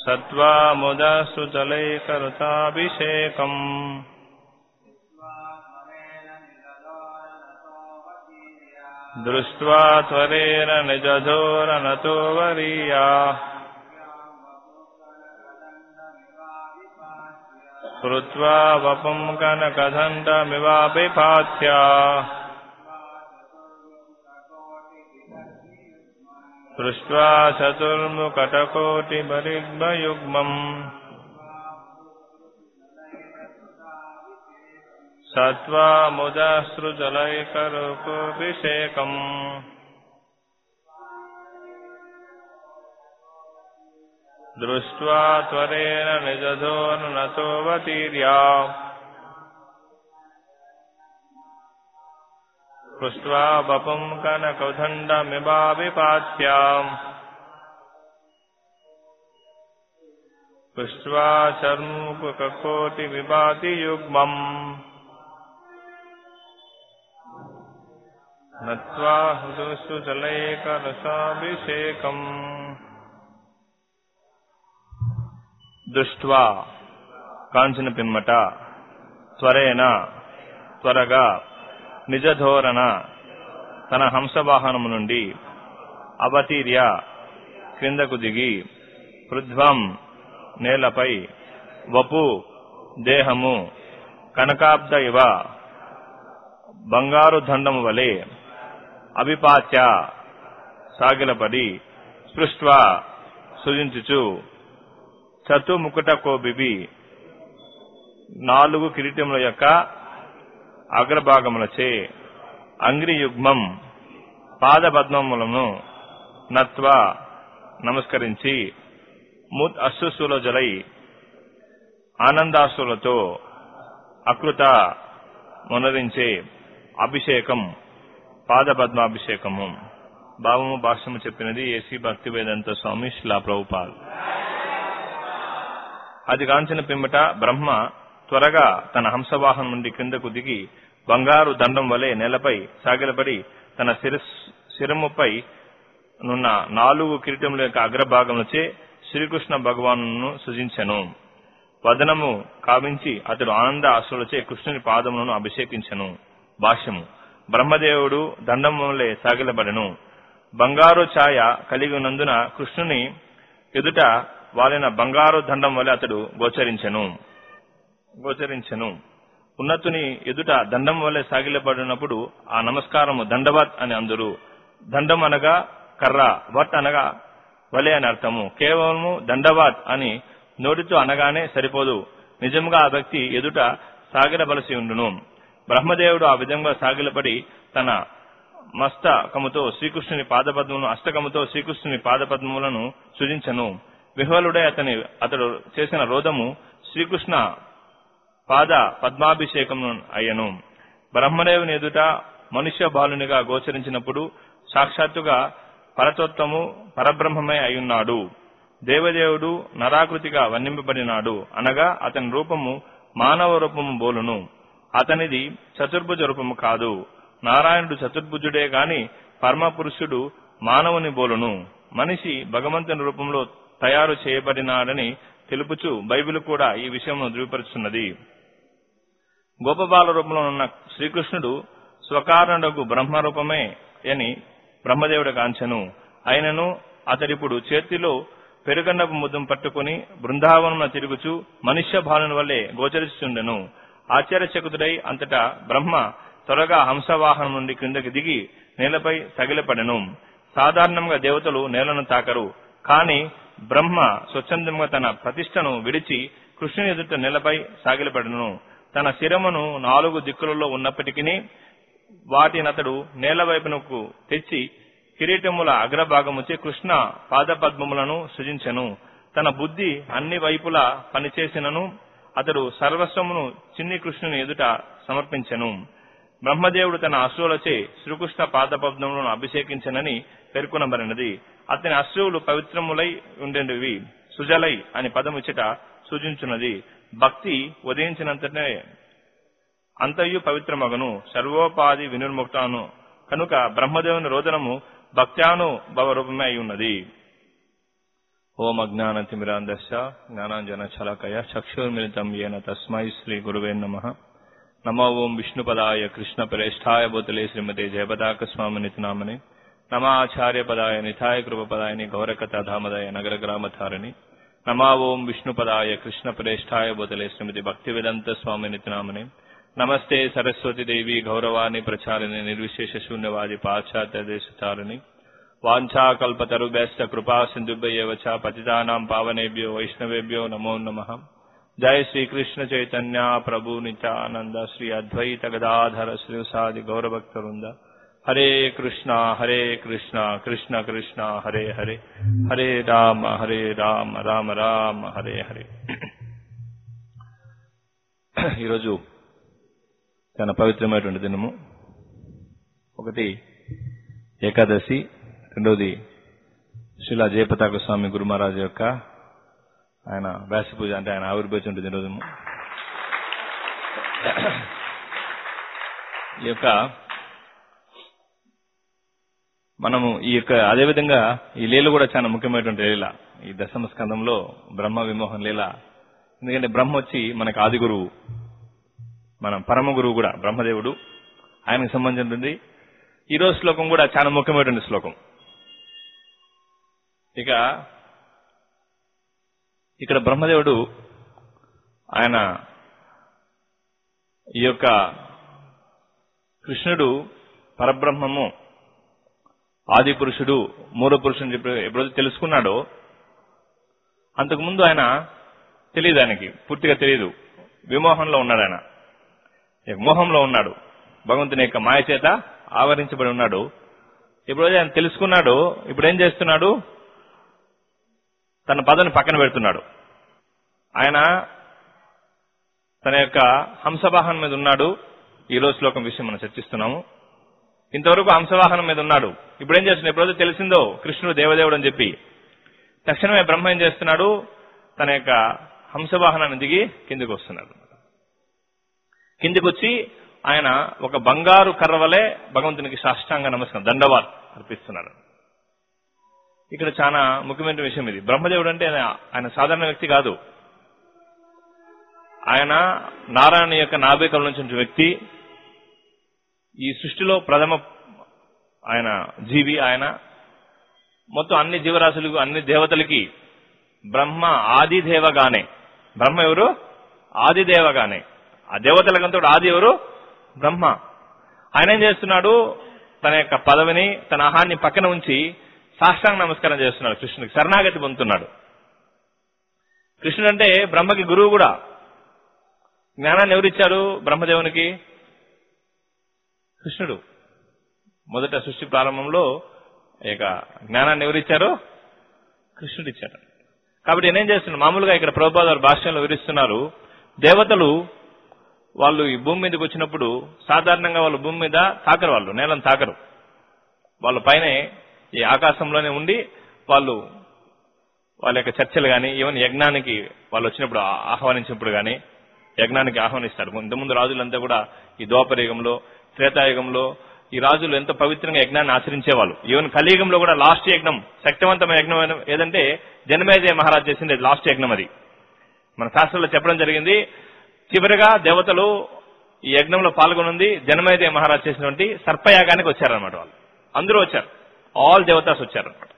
सत्त्वामुदसुचलैकरुताभिषेकम् दृष्ट्वा त्वरेण निजधोरनतो वरीया कृत्वा वपुं कनकदण्डमिवापिपात्या दृष्ट्वा चतुर्मुकटकोटिबलिग्मयुग्मम् सत्त्वा मुदसृजलैकरुकोऽभिषेकम् दृष्ट्वा त्वरेण निजधोर्नतोऽवतीर्या पृष्ट्वा वपुं कनकौदण्डमिवाभिपात्याम् पृष्ट्वा चर्मुककोटिविभातियुग्मम् नत्वा हृदुषु जलैकरसाभिषेकम् దృష్ట్వా కాంచిన పిమ్మట త్వరేణ త్వరగా నిజధోరణ తన హంసవాహనము నుండి అవతీర్య క్రిందకు దిగి పృథ్వం నేలపై వపు దేహము కనకాబ్ద ఇవ బంగారు దండము వలె అభిపాత్య సాగిలపడి స్పృష్ట్వా సృజించుచు చతుముకుట కోబిబి నాలుగు కిరీటముల యొక్క అగ్రభాగములచే అంగ్రియుగ్మం పాదపద్మములను నత్వ నమస్కరించి ముత్ అశ్రుసుల జలై ఆనందాశ్రులతో అకృత మొనరించే అభిషేకం పాదపద్మాభిషేకము భావము భాష్యము చెప్పినది ఏసీ భక్తి వేదాంత స్వామి శిలా ప్రభుపాల్ అది కాంచిన పిమ్మట బ్రహ్మ త్వరగా తన హంసవాహనం నుండి క్రిందకు దిగి బంగారు దండం వలె నేలపై సాగిలపడి తన శిరస్ శిరముపై నున్న నాలుగు కిరీటముల యొక్క అగ్రభాగములచే శ్రీకృష్ణ భగవాను సృజించెను వదనము కావించి అతడు ఆనంద అశ్రులచే కృష్ణుని పాదములను అభిషేకించెను భాష్యము బ్రహ్మదేవుడు దండం వలె సాగిలబడెను బంగారు ఛాయ కలిగి ఉన్నందున కృష్ణుని ఎదుట వాలిన బంగారు దండం వలె అతడు గోచరించెను గోచరించెను ఉన్నతుని ఎదుట దండం వలె సాగిలబడినప్పుడు ఆ నమస్కారము దండవత్ అని అందరు దండం అనగా కర్ర వట్ అనగా వలె అని అర్థము కేవలము దండవాత్ అని నోటితో అనగానే సరిపోదు నిజంగా ఆ వ్యక్తి ఎదుట సాగిలబలసి ఉండును బ్రహ్మదేవుడు ఆ విధంగా సాగిలపడి తన మస్తకముతో శ్రీకృష్ణుని పాదపద్మములను అష్టకముతో శ్రీకృష్ణుని పాదపద్మములను సృజించను విహ్వలుడై అతని అతడు చేసిన రోదము శ్రీకృష్ణ పాద పద్మాభిషేకము అయ్యను బ్రహ్మదేవుని ఎదుట మనుష్య బాలునిగా గోచరించినప్పుడు సాక్షాత్తుగా పరతత్వము పరబ్రహ్మమే అయ్యున్నాడు దేవదేవుడు నరాకృతిగా వర్ణింపబడినాడు అనగా అతని రూపము మానవ రూపము బోలును అతనిది చతుర్భుజ రూపము కాదు నారాయణుడు చతుర్భుజుడే గాని పరమపురుషుడు మానవుని బోలును మనిషి భగవంతుని రూపంలో తయారు చేయబడినాడని తెలుపుచు బైబిల్ కూడా ఈ విషయమును ధృవపరుచున్నది గోపబాల రూపంలో ఉన్న శ్రీకృష్ణుడు స్వకారణకు బ్రహ్మ రూపమే అని బ్రహ్మదేవుడు కాంచెను అయినను అతడిప్పుడు చేతిలో పెరుగన్నపు ముద్దం పట్టుకుని బృందావనం తిరుగుచు మనుష్య భానుని వల్లే గోచరిస్తుండెను ఆశ్చర్యచకుతుడై అంతటా బ్రహ్మ త్వరగా హంసవాహనం నుండి క్రిందకి దిగి నేలపై తగిలపడెను సాధారణంగా దేవతలు నేలను తాకరు కాని బ్రహ్మ స్వచ్ఛందంగా తన ప్రతిష్టను విడిచి కృష్ణుని ఎదుట నేలపై సాగిలపడను తన శిరమును నాలుగు దిక్కులలో ఉన్నప్పటికీ వాటినతడు నేల వైపునకు తెచ్చి కిరీటముల అగ్రభాగముచే కృష్ణ పాదపద్మములను సృజించెను తన బుద్ధి అన్ని వైపులా పనిచేసినను అతడు సర్వస్వమును చిన్ని కృష్ణుని ఎదుట సమర్పించెను బ్రహ్మదేవుడు తన అశ్రువులచే శ్రీకృష్ణ పాదపద్మములను అభిషేకించనని పేర్కొనబడినది అతని అశ్రువులు పవిత్రములై ఉండేవి సుజలై అని పదముచ్చట సూచించున్నది భక్తి ఉదయించినంతనే అంతయు పవిత్రమగను సర్వోపాధి వినుర్ముక్తాను కనుక బ్రహ్మదేవుని రోదనము భక్త్యాను భవ రూపమే అయి ఉన్నది ఓం అజ్ఞానతిమిరాంధశ్చ జ్ఞానాంజనశలాకయ చక్షుర్మిలితం येन తస్మై శ్రీ గురువే నమ నమో ఓం విష్ణుపదాయ కృష్ణప్రేష్ఠాయ భూతలే శ్రీమతే జయపతాక స్వామినితి నామని నమాచార్యపదాయ నిథాయ కృపపదాయని గౌరకథాధామదాయ నగర గ్రామధారిణి నమా ఓం విష్ణుపదాయ కృష్ణప్రేష్ఠాయ భూతలే శ్రీమతి భక్తివేదంత స్వామినితి నామని నమస్తే సరస్వతి దేవి గౌరవాన్ని ప్రచారిణి నిర్విశేష శూన్యవాది పాశ్చాత్య దేశచారిణి వాంఛాకల్పతరుభ్యశ్చ కృపా సింధుభ్యవ చ పతితానాం పావనేభ్యో వైష్ణవేభ్యో నమో నమః జయ శ్రీకృష్ణ చైతన్య ప్రభు నిత్యానంద శ్రీ అద్వైత గదాధర శ్రీసాది గౌరభక్త వృంద హరే కృష్ణ హరే కృష్ణ కృష్ణ కృష్ణ హరే హరే హరే రామ హరే రామ రామ రామ హరే హరే ఈరోజు చాలా పవిత్రమైనటువంటి దినము ఒకటి ఏకాదశి రెండవది శ్రీలా జయపతాక స్వామి గురు మహారాజు యొక్క ఆయన వ్యాస పూజ అంటే ఆయన ఆవిర్భవించి రోజు ఈ యొక్క మనము ఈ యొక్క అదేవిధంగా ఈ లీల కూడా చాలా ముఖ్యమైనటువంటి లీల ఈ దశమ స్కందంలో బ్రహ్మ విమోహం లీల ఎందుకంటే బ్రహ్మ వచ్చి మనకు ఆది గురువు మన పరమ గురువు కూడా బ్రహ్మదేవుడు ఆయనకు సంబంధించింది ఈ రోజు శ్లోకం కూడా చాలా ముఖ్యమైనటువంటి శ్లోకం ఇక ఇక్కడ బ్రహ్మదేవుడు ఆయన ఈ యొక్క కృష్ణుడు పరబ్రహ్మము ఆది పురుషుడు మూల పురుషుడు చెప్పి ఎప్పుడైతే తెలుసుకున్నాడో అంతకుముందు ఆయన తెలియదు ఆయనకి పూర్తిగా తెలియదు విమోహంలో ఉన్నాడు ఆయన ఇక మోహంలో ఉన్నాడు భగవంతుని యొక్క మాయ చేత ఆవరించబడి ఉన్నాడు ఎప్పుడైతే ఆయన తెలుసుకున్నాడో ఇప్పుడు ఏం చేస్తున్నాడు తన పదవిని పక్కన పెడుతున్నాడు ఆయన తన యొక్క హంసవాహనం మీద ఉన్నాడు ఈ రోజు శ్లోకం విషయం మనం చర్చిస్తున్నాము ఇంతవరకు హంసవాహనం మీద ఉన్నాడు ఇప్పుడు ఏం చేస్తున్నాడు ఎప్పుడైతే తెలిసిందో కృష్ణుడు దేవదేవుడు అని చెప్పి తక్షణమే బ్రహ్మ ఏం చేస్తున్నాడు తన యొక్క హంసవాహనాన్ని దిగి కిందికి వస్తున్నాడు కిందికి వచ్చి ఆయన ఒక బంగారు కర్ర వలె భగవంతునికి సాష్టాంగ నమస్కారం దండవాత్ అర్పిస్తున్నాడు ఇక్కడ చాలా ముఖ్యమైన విషయం ఇది బ్రహ్మదేవుడు అంటే ఆయన ఆయన సాధారణ వ్యక్తి కాదు ఆయన నారాయణ యొక్క నాభికల నుంచి వచ్చిన వ్యక్తి ఈ సృష్టిలో ప్రథమ ఆయన జీవి ఆయన మొత్తం అన్ని జీవరాశులకు అన్ని దేవతలకి బ్రహ్మ ఆదిదేవగానే బ్రహ్మ ఎవరు ఆదిదేవగానే ఆ దేవతలకంతా ఆది ఎవరు బ్రహ్మ ఆయన ఏం చేస్తున్నాడు తన యొక్క పదవిని తన ఆహాన్ని పక్కన ఉంచి సాష్టాంగ నమస్కారం చేస్తున్నాడు కృష్ణుడికి శరణాగతి పొందుతున్నాడు కృష్ణుడు అంటే బ్రహ్మకి గురువు కూడా జ్ఞానాన్ని ఎవరిచ్చారు బ్రహ్మదేవునికి కృష్ణుడు మొదట సృష్టి ప్రారంభంలో ఇక జ్ఞానాన్ని ఎవరిచ్చారు కృష్ణుడు ఇచ్చాడు కాబట్టి నేనేం చేస్తున్నాను మామూలుగా ఇక్కడ ప్రభుపాద భాష్యంలో వివరిస్తున్నారు దేవతలు వాళ్ళు ఈ భూమి మీదకి వచ్చినప్పుడు సాధారణంగా వాళ్ళు భూమి మీద తాకరు వాళ్ళు నేలను తాకరు వాళ్ళ పైనే ఈ ఆకాశంలోనే ఉండి వాళ్ళు వాళ్ళ యొక్క చర్చలు కానీ ఈవెన్ యజ్ఞానికి వాళ్ళు వచ్చినప్పుడు ఆహ్వానించినప్పుడు కానీ యజ్ఞానికి ఆహ్వానిస్తారు ఇంతకుముందు రాజులంతా కూడా ఈ ద్వాపరయుగంలో త్రేతాయుగంలో ఈ రాజులు ఎంతో పవిత్రంగా యజ్ఞాన్ని ఆచరించేవాళ్ళు ఈవెన్ కలియుగంలో కూడా లాస్ట్ యజ్ఞం శక్తివంతమైన యజ్ఞం ఏదంటే జనమేజయ మహారాజ్ చేసింది లాస్ట్ యజ్ఞం అది మన శాస్త్రంలో చెప్పడం జరిగింది చివరిగా దేవతలు ఈ యజ్ఞంలో పాల్గొనుంది జనమేజయ మహారాజ్ చేసినటువంటి సర్పయాగానికి వచ్చారనమాట వాళ్ళు అందరూ వచ్చారు ఆల్ దేవతాస్ వచ్చారనమాట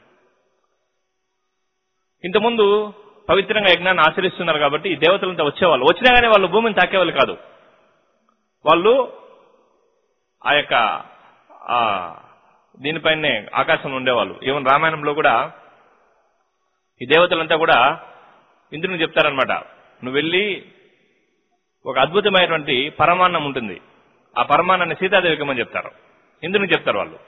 ఇంతకుముందు పవిత్రంగా యజ్ఞాన్ని ఆచరిస్తున్నారు కాబట్టి ఈ దేవతలంతా వచ్చేవాళ్ళు వచ్చినా కానీ వాళ్ళు భూమిని తాకేవాళ్ళు కాదు వాళ్ళు ఆ యొక్క ఆ దీనిపైనే ఆకాశంలో ఉండేవాళ్ళు ఈవెన్ రామాయణంలో కూడా ఈ దేవతలంతా కూడా ఇంద్రుని చెప్తారనమాట నువ్వు వెళ్ళి ఒక అద్భుతమైనటువంటి పరమాన్నం ఉంటుంది ఆ పరమాన్నాన్ని సీతాదేవికి ఇమ్మని చెప్తారు ఇంద్రునికి చెప్తారు వాళ్ళు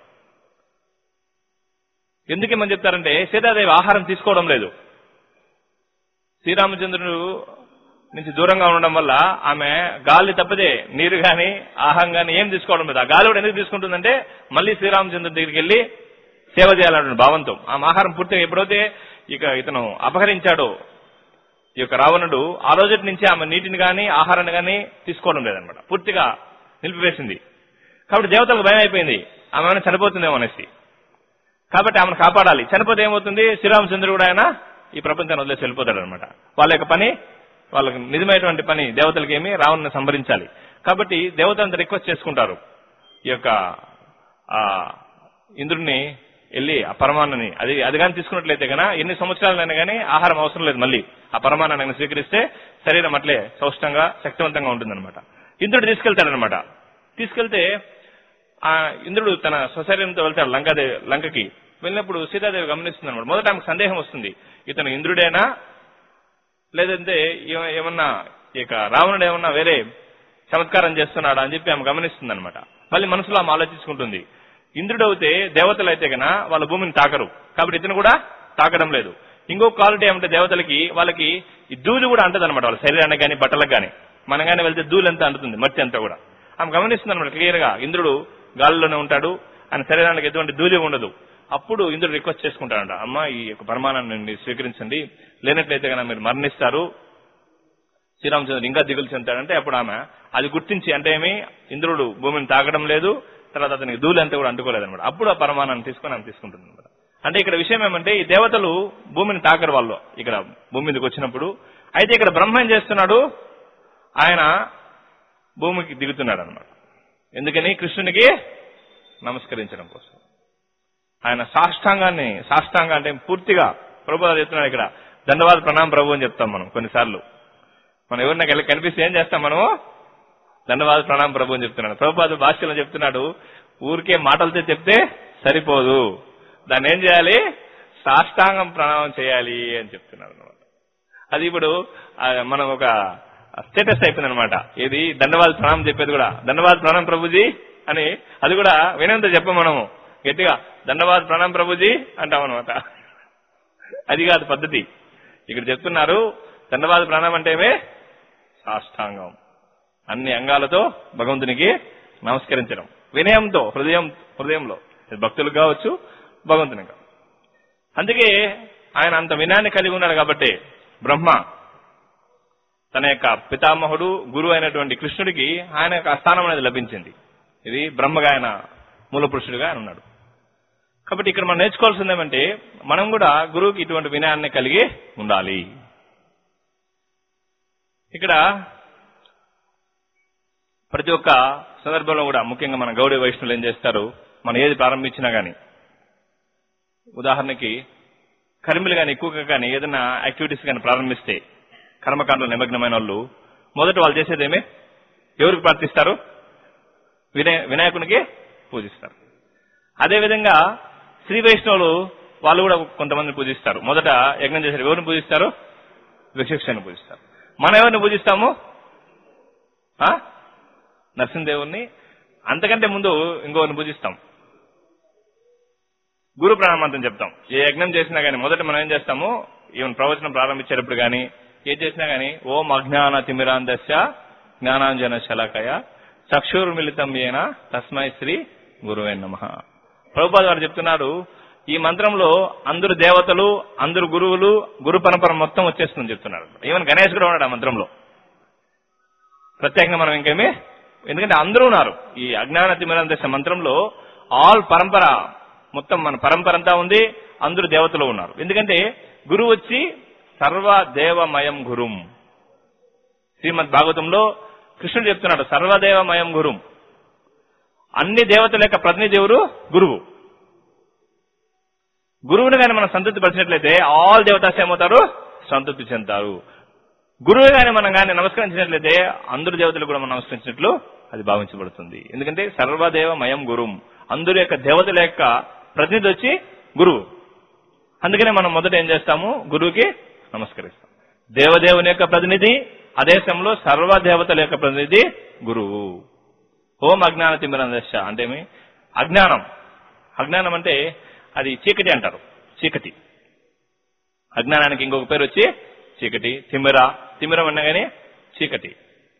ఎందుకు ఇమ్మని చెప్తారంటే సీతాదేవి ఆహారం తీసుకోవడం లేదు శ్రీరామచంద్రుడు నుంచి దూరంగా ఉండడం వల్ల ఆమె గాలి తప్పదే నీరు గాని ఆహారం గాని ఏం తీసుకోవడం లేదు ఆ గాలి కూడా ఎందుకు తీసుకుంటుందంటే మళ్ళీ శ్రీరామచంద్రుడి దగ్గరికి వెళ్ళి సేవ చేయాలన్న భావంతో ఆమె ఆహారం పూర్తిగా ఎప్పుడైతే ఇక ఇతను అపహరించాడో ఈ యొక్క రావణుడు ఆ రోజు నుంచి ఆమె నీటిని గాని ఆహారాన్ని గాని తీసుకోవడం లేదనమాట పూర్తిగా నిలిపివేసింది కాబట్టి దేవతలకు భయం అయిపోయింది ఆమె ఏమైనా చనిపోతుందేమో అనేసి కాబట్టి ఆమెను కాపాడాలి చనిపోతే ఏమవుతుంది శ్రీరామచంద్రుడు కూడా ఆయన ఈ ప్రపంచాన్ని వదిలేసి వెళ్ళిపోతాడు అనమాట వాళ్ళ యొక్క పని వాళ్ళకి నిజమైనటువంటి పని దేవతలకి ఏమి రావణ్ణి సంభరించాలి కాబట్టి దేవతలంతా రిక్వెస్ట్ చేసుకుంటారు ఈ యొక్క ఆ ఇంద్రుడిని వెళ్ళి ఆ పరమాన్నని అది అది కానీ తీసుకున్నట్లయితే కనుక ఎన్ని సంవత్సరాలైనా కానీ ఆహారం అవసరం లేదు మళ్ళీ ఆ పరమాన్నాన్ని స్వీకరిస్తే శరీరం అట్లే సౌష్టంగా శక్తివంతంగా ఉంటుందన్నమాట ఇంద్రుడు తీసుకెళ్తాడనమాట తీసుకెళ్తే ఆ ఇంద్రుడు తన స్వశరీరంతో వెళ్తాడు లంకాదే లంకకి వెళ్ళినప్పుడు సీతాదేవి గమనిస్తుంది అనమాట మొదట ఆమెకు సందేహం వస్తుంది ఇతను ఇంద్రుడేనా లేదంటే ఏ- ఏమన్నా ఇక రావణుడు ఏమన్నా వేరే చమత్కారం చేస్తున్నాడా అని చెప్పి ఆమె గమనిస్తుంది అనమాట మళ్ళీ మనసులో ఆమె ఆలోచించుకుంటుంది ఇంద్రుడు అయితే దేవతలు అయితే గన వాళ్ళ భూమిని తాకరు కాబట్టి ఇతను కూడా తాకడం లేదు ఇంకో క్వాలిటీ ఏమంటే దేవతలకి వాళ్ళకి ఈ ధూళి కూడా అంటది అనమాట వాళ్ళ శరీరానికి కానీ బట్టలకు కానీ మనం కానీ వెళ్తే ధూళి అంతా అంటుతుంది మట్టి అంతా కూడా ఆమె గమనిస్తుంది అనమాట క్లియర్ గా ఇంద్రుడు గాలిలోనే ఉంటాడు ఆయన శరీరానికి ఎటువంటి ధూళి ఉండదు అప్పుడు ఇంద్రుడు రిక్వెస్ట్ చేసుకుంటాడంట అమ్మ ఈ యొక్క పరమాణాన్ని స్వీకరించండి లేనట్లయితే కనుక మీరు మరణిస్తారు శ్రీరామచంద్రుడు ఇంకా దిగులు చెందుతాడంటే అప్పుడు ఆమె అది గుర్తించి అంటే ఏమి ఇంద్రుడు భూమిని తాగడం లేదు తర్వాత అతనికి ధూళి అంతా కూడా అంటుకోలేదు అనమాట అప్పుడు ఆ పరమాణాన్ని తీసుకొని ఆమె తీసుకుంటుంది అనమాట అంటే ఇక్కడ విషయం ఏమంటే ఈ దేవతలు భూమిని తాకరు వాళ్ళు ఇక్కడ భూమి మీదకి వచ్చినప్పుడు అయితే ఇక్కడ బ్రహ్మ ఏం చేస్తున్నాడు ఆయన భూమికి దిగుతున్నాడు అనమాట ఎందుకని కృష్ణునికి నమస్కరించడం కోసం ఆయన సాష్టాంగాన్ని సాష్టాంగ అంటే పూర్తిగా ప్రభు అది చెప్తున్నాడు ఇక్కడ దండవాద ప్రణామ ప్రభు అని చెప్తాం మనం కొన్నిసార్లు మనం ఎవరిన కనిపిస్తే ఏం చేస్తాం మనము దండవాద ప్రణామ ప్రభు అని చెప్తున్నాడు ప్రభుపాద భాష్యంలో చెప్తున్నాడు ఊరికే మాటలతో చెప్తే సరిపోదు దాన్ని ఏం చేయాలి సాష్టాంగం ప్రణామం చేయాలి అని చెప్తున్నాడు అనమాట అది ఇప్పుడు ఆ, మనం ఒక స్టేటస్ అయిపోయింది అనమాట ఏది దండవాద ప్రణామం చెప్పేది కూడా దండవాద ప్రణామం ప్రభుజీ అని అది కూడా వినంత చెప్పం మనము గట్టిగా దండవాద ప్రణామం ప్రభుజీ అంటాం అనమాట అది కాదు పద్ధతి ఇక్కడ చెప్తున్నారు దండవాద ప్రణామం అంటే ఏమే సాష్టాంగం అన్ని అంగాలతో భగవంతునికి నమస్కరించడం వినయంతో హృదయం హృదయంలో ఇది భక్తులకు కావచ్చు భగవంతునికి కావచ్చు అందుకే ఆయన అంత వినయాన్ని కలిగి ఉన్నాడు కాబట్టి బ్రహ్మ తన యొక్క పితామహుడు గురువు అయినటువంటి కృష్ణుడికి ఆయన యొక్క స్థానం అనేది లభించింది ఇది బ్రహ్మగా ఆయన మూల పురుషుడిగా ఆయన ఉన్నాడు కాబట్టి ఇక్కడ మనం నేర్చుకోవాల్సింది ఏమంటే మనం కూడా గురువుకి ఇటువంటి వినయాన్ని కలిగి ఉండాలి ఇక్కడ ప్రతి ఒక్క సందర్భంలో కూడా ముఖ్యంగా మన గౌడీ వైష్ణవులు ఏం చేస్తారు మనం ఏది ప్రారంభించినా గానీ ఉదాహరణకి కర్మిలు కానీ ఎక్కువగా కానీ ఏదైనా యాక్టివిటీస్ కానీ ప్రారంభిస్తే కర్మకాండలో నిమగ్నమైన వాళ్ళు మొదట వాళ్ళు చేసేదేమే ఎవరికి ప్రార్థిస్తారు వినయ వినాయకునికి పూజిస్తారు అదేవిధంగా శ్రీ వైష్ణవులు వాళ్ళు కూడా కొంతమందిని పూజిస్తారు మొదట యజ్ఞం చేశారు ఎవరిని పూజిస్తారు విశిక్షను పూజిస్తారు మనం ఎవరిని పూజిస్తాము ఆ? నరసింహదేవుణ్ణి అంతకంటే ముందు ఇంకోరిని పూజిస్తాం గురు ప్రణామంతం చెప్తాం ఏ యజ్ఞం చేసినా గానీ మొదట మనం ఏం చేస్తాము ఈవెన్ ప్రవచనం ప్రారంభించేటప్పుడు గానీ ఏం చేసినా గానీ ఓం అజ్ఞాన తిమిరాందస్య జ్ఞానాంజన శలాకయ చక్షుర్మిళితం ఏన తస్మై శ్రీ గురువే నమ ప్రభుపాద వారు చెప్తున్నారు ఈ మంత్రంలో అందరు దేవతలు అందరు గురువులు గురు పరంపర మొత్తం వచ్చేస్తుందని చెప్తున్నారు ఈవెన్ గణేష్ కూడా ఉన్నాడు ఆ మంత్రంలో ప్రత్యేకంగా మనం ఇంకేమి ఎందుకంటే అందరూ ఉన్నారు ఈ అజ్ఞాన తిమిరందశ మంత్రంలో ఆల్ పరంపర మొత్తం మన పరంపర అంతా ఉంది అందరూ దేవతలు ఉన్నారు ఎందుకంటే గురువు వచ్చి సర్వ దేవమయం గురుం శ్రీమద్ భాగవతంలో కృష్ణుడు చెప్తున్నాడు సర్వదేవమయం గురుం అన్ని దేవతల యొక్క ప్రతినిధి ఎవరు గురువు గురువుని కానీ మనం సంతృప్తి పరిచినట్లయితే ఆల్ దేవతాస్ ఏమవుతారు సంతృప్తి చెందుతారు గురువు గాని మనం కానీ నమస్కరించినట్లయితే అందరు దేవతలు కూడా మనం నమస్కరించినట్లు అది భావించబడుతుంది ఎందుకంటే సర్వదేవమయం గురుం అందరి యొక్క దేవతల యొక్క ప్రతినిధి వచ్చి గురువు అందుకనే మనం మొదట ఏం చేస్తాము గురువుకి నమస్కరిస్తాం దేవదేవుని యొక్క ప్రతినిధి అదేశంలో సర్వ దేవతల యొక్క ప్రతినిధి గురువు ఓం అజ్ఞాన తిమిరందశ అంటే ఏమి? అజ్ఞానం అజ్ఞానం అంటే అది చీకటి అంటారు చీకటి అజ్ఞానానికి ఇంకొక పేరు వచ్చి చీకటి తిమిర తిమిరం అనగానే చీకటి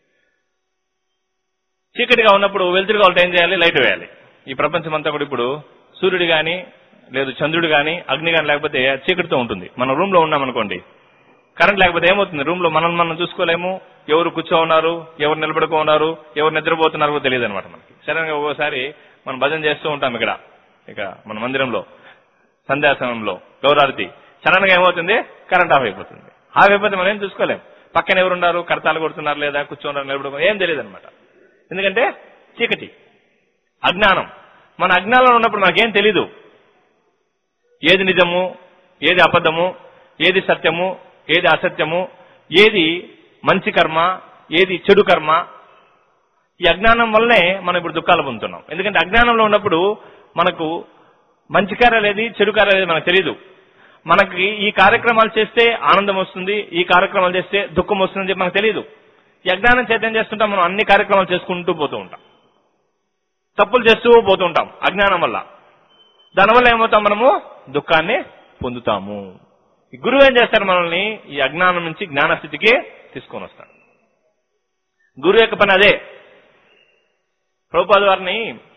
చీకటిగా ఉన్నప్పుడు వెలుతురుగా ఉంటే ఏం చేయాలి లైట్ వేయాలి ఈ ప్రపంచం అంతా కూడా ఇప్పుడు సూర్యుడు గాని లేదు చంద్రుడు గాని అగ్ని గాని లేకపోతే చీకటితో ఉంటుంది మనం రూమ్ లో ఉన్నాం అనుకోండి కరెంట్ లేకపోతే ఏమవుతుంది రూమ్ లో మనం మనం చూసుకోలేము ఎవరు కూర్చో ఉన్నారు ఎవరు నిలబడుకో ఉన్నారు ఎవరు నిద్రపోతున్నారో తెలియదు అనమాట మనకి సడన్ గా ఒక్కోసారి మనం భజన చేస్తూ ఉంటాం ఇక్కడ ఇక మన మందిరంలో సంధ్యా సమయంలో గౌరారతి సడన్ గా ఏమవుతుంది కరెంట్ ఆఫ్ అయిపోతుంది ఆఫ్ అయిపోతే మనం ఏం చూసుకోలేం పక్కన ఎవరున్నారు కడతాలు కొడుతున్నారు లేదా కూర్చోన్నారు నిలబడుకున్నారు ఏం తెలియదు అనమాట ఎందుకంటే చీకటి అజ్ఞానం మన అజ్ఞానంలో ఉన్నప్పుడు మనకేం తెలీదు ఏది నిజము ఏది అబద్ధము ఏది సత్యము ఏది అసత్యము ఏది మంచి కర్మ ఏది చెడు కర్మ ఈ అజ్ఞానం వల్లనే మనం ఇప్పుడు దుఃఖాలు పొందుతున్నాం ఎందుకంటే అజ్ఞానంలో ఉన్నప్పుడు మనకు మంచి కార్యాలు ఏది చెడు కార్యాలు ఏది మనకు తెలియదు మనకి ఈ కార్యక్రమాలు చేస్తే ఆనందం వస్తుంది ఈ కార్యక్రమాలు చేస్తే దుఃఖం వస్తుందని చెప్పి మనకు తెలియదు ఈ అజ్ఞానం చేత ఏం చేస్తుంటాం మనం అన్ని కార్యక్రమాలు చేసుకుంటూ పోతూ ఉంటాం తప్పులు చేస్తూ పోతూ ఉంటాం అజ్ఞానం వల్ల దానివల్ల ఏమవుతాం మనము దుఃఖాన్ని పొందుతాము ఈ గురువు ఏం చేస్తారు మనల్ని ఈ అజ్ఞానం నుంచి జ్ఞాన స్థితికి తీసుకొని వస్తాడు గురువు యొక్క పని అదే ప్రభుపాద వారిని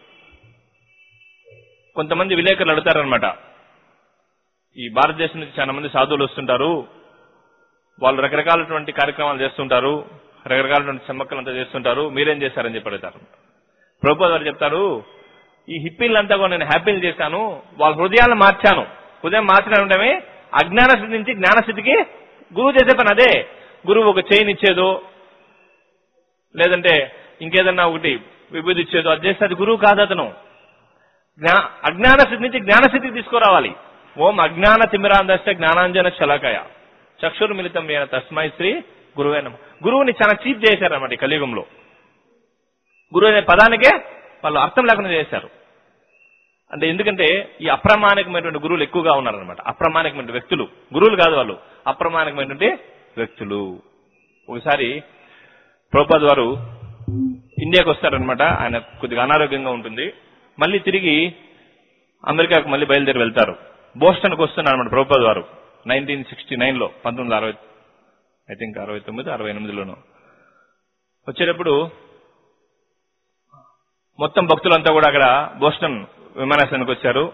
కొంతమంది విలేకరులు అడుగుతారనమాట ఈ భారతదేశం నుంచి చాలా మంది సాధువులు వస్తుంటారు వాళ్ళు రకరకాలటువంటి కార్యక్రమాలు చేస్తుంటారు రకరకాలటువంటి చెమ్మక్కలంతా చేస్తుంటారు మీరేం చేశారని చెప్పి అడుగుతారు ప్రభుపాద వారు చెప్తారు ఈ హిప్పీలంతా కూడా నేను హ్యాపీలు చేశాను వాళ్ళ హృదయాలను మార్చాను హృదయం మార్చడం ఉండమే అజ్ఞాన స్థితి నుంచి జ్ఞాన స్థితికి గురువు చేసే పని అదే గురువు ఒక చైన్ ఇచ్చేదో లేదంటే ఇంకేదన్నా ఒకటి విభూతి ఇచ్చేదో అది చేస్తే అది గురువు కాదు అతను జ్ఞా- అజ్ఞాన స్థితి నుంచి జ్ఞాన స్థితికి తీసుకురావాలి ఓం అజ్ఞాన తిమిరాందస్తే జ్ఞానాంజన శలకయ చక్షురు మిళితం అయిన తస్మై శ్రీ గురువే నమః. గురువుని చాలా చీప్ చేశారన్నమాట ఈ కలియుగంలో గురువు అనే పదానికే వాళ్ళు అర్థం లేకుండా చేశారు అంటే ఎందుకంటే ఈ అప్రమాణికమైనటువంటి గురువులు ఎక్కువగా ఉన్నారనమాట అప్రమాణికమైన వ్యక్తులు గురువులు కాదు వాళ్ళు అప్రమాణికమైనటువంటి వ్యక్తులు ఒకసారి ప్రభుపాద్ వారు ఇండియాకి వస్తారనమాట ఆయన కొద్దిగా అనారోగ్యంగా ఉంటుంది మళ్ళీ తిరిగి అమెరికాకు మళ్ళీ బయలుదేరి వెళ్తారు బోస్టన్కి వస్తున్నారు అనమాట ప్రభుపాద్ వారు నైన్టీన్ సిక్స్టీ నైన్లో పంతొమ్మిది వందల అరవై ఐ థింక్ అరవై తొమ్మిది అరవై ఎనిమిదిలోనూ వచ్చేటప్పుడు మొత్తం భక్తులంతా కూడా అక్కడ బోస్టన్ విమానాశ్రయానికి వచ్చారు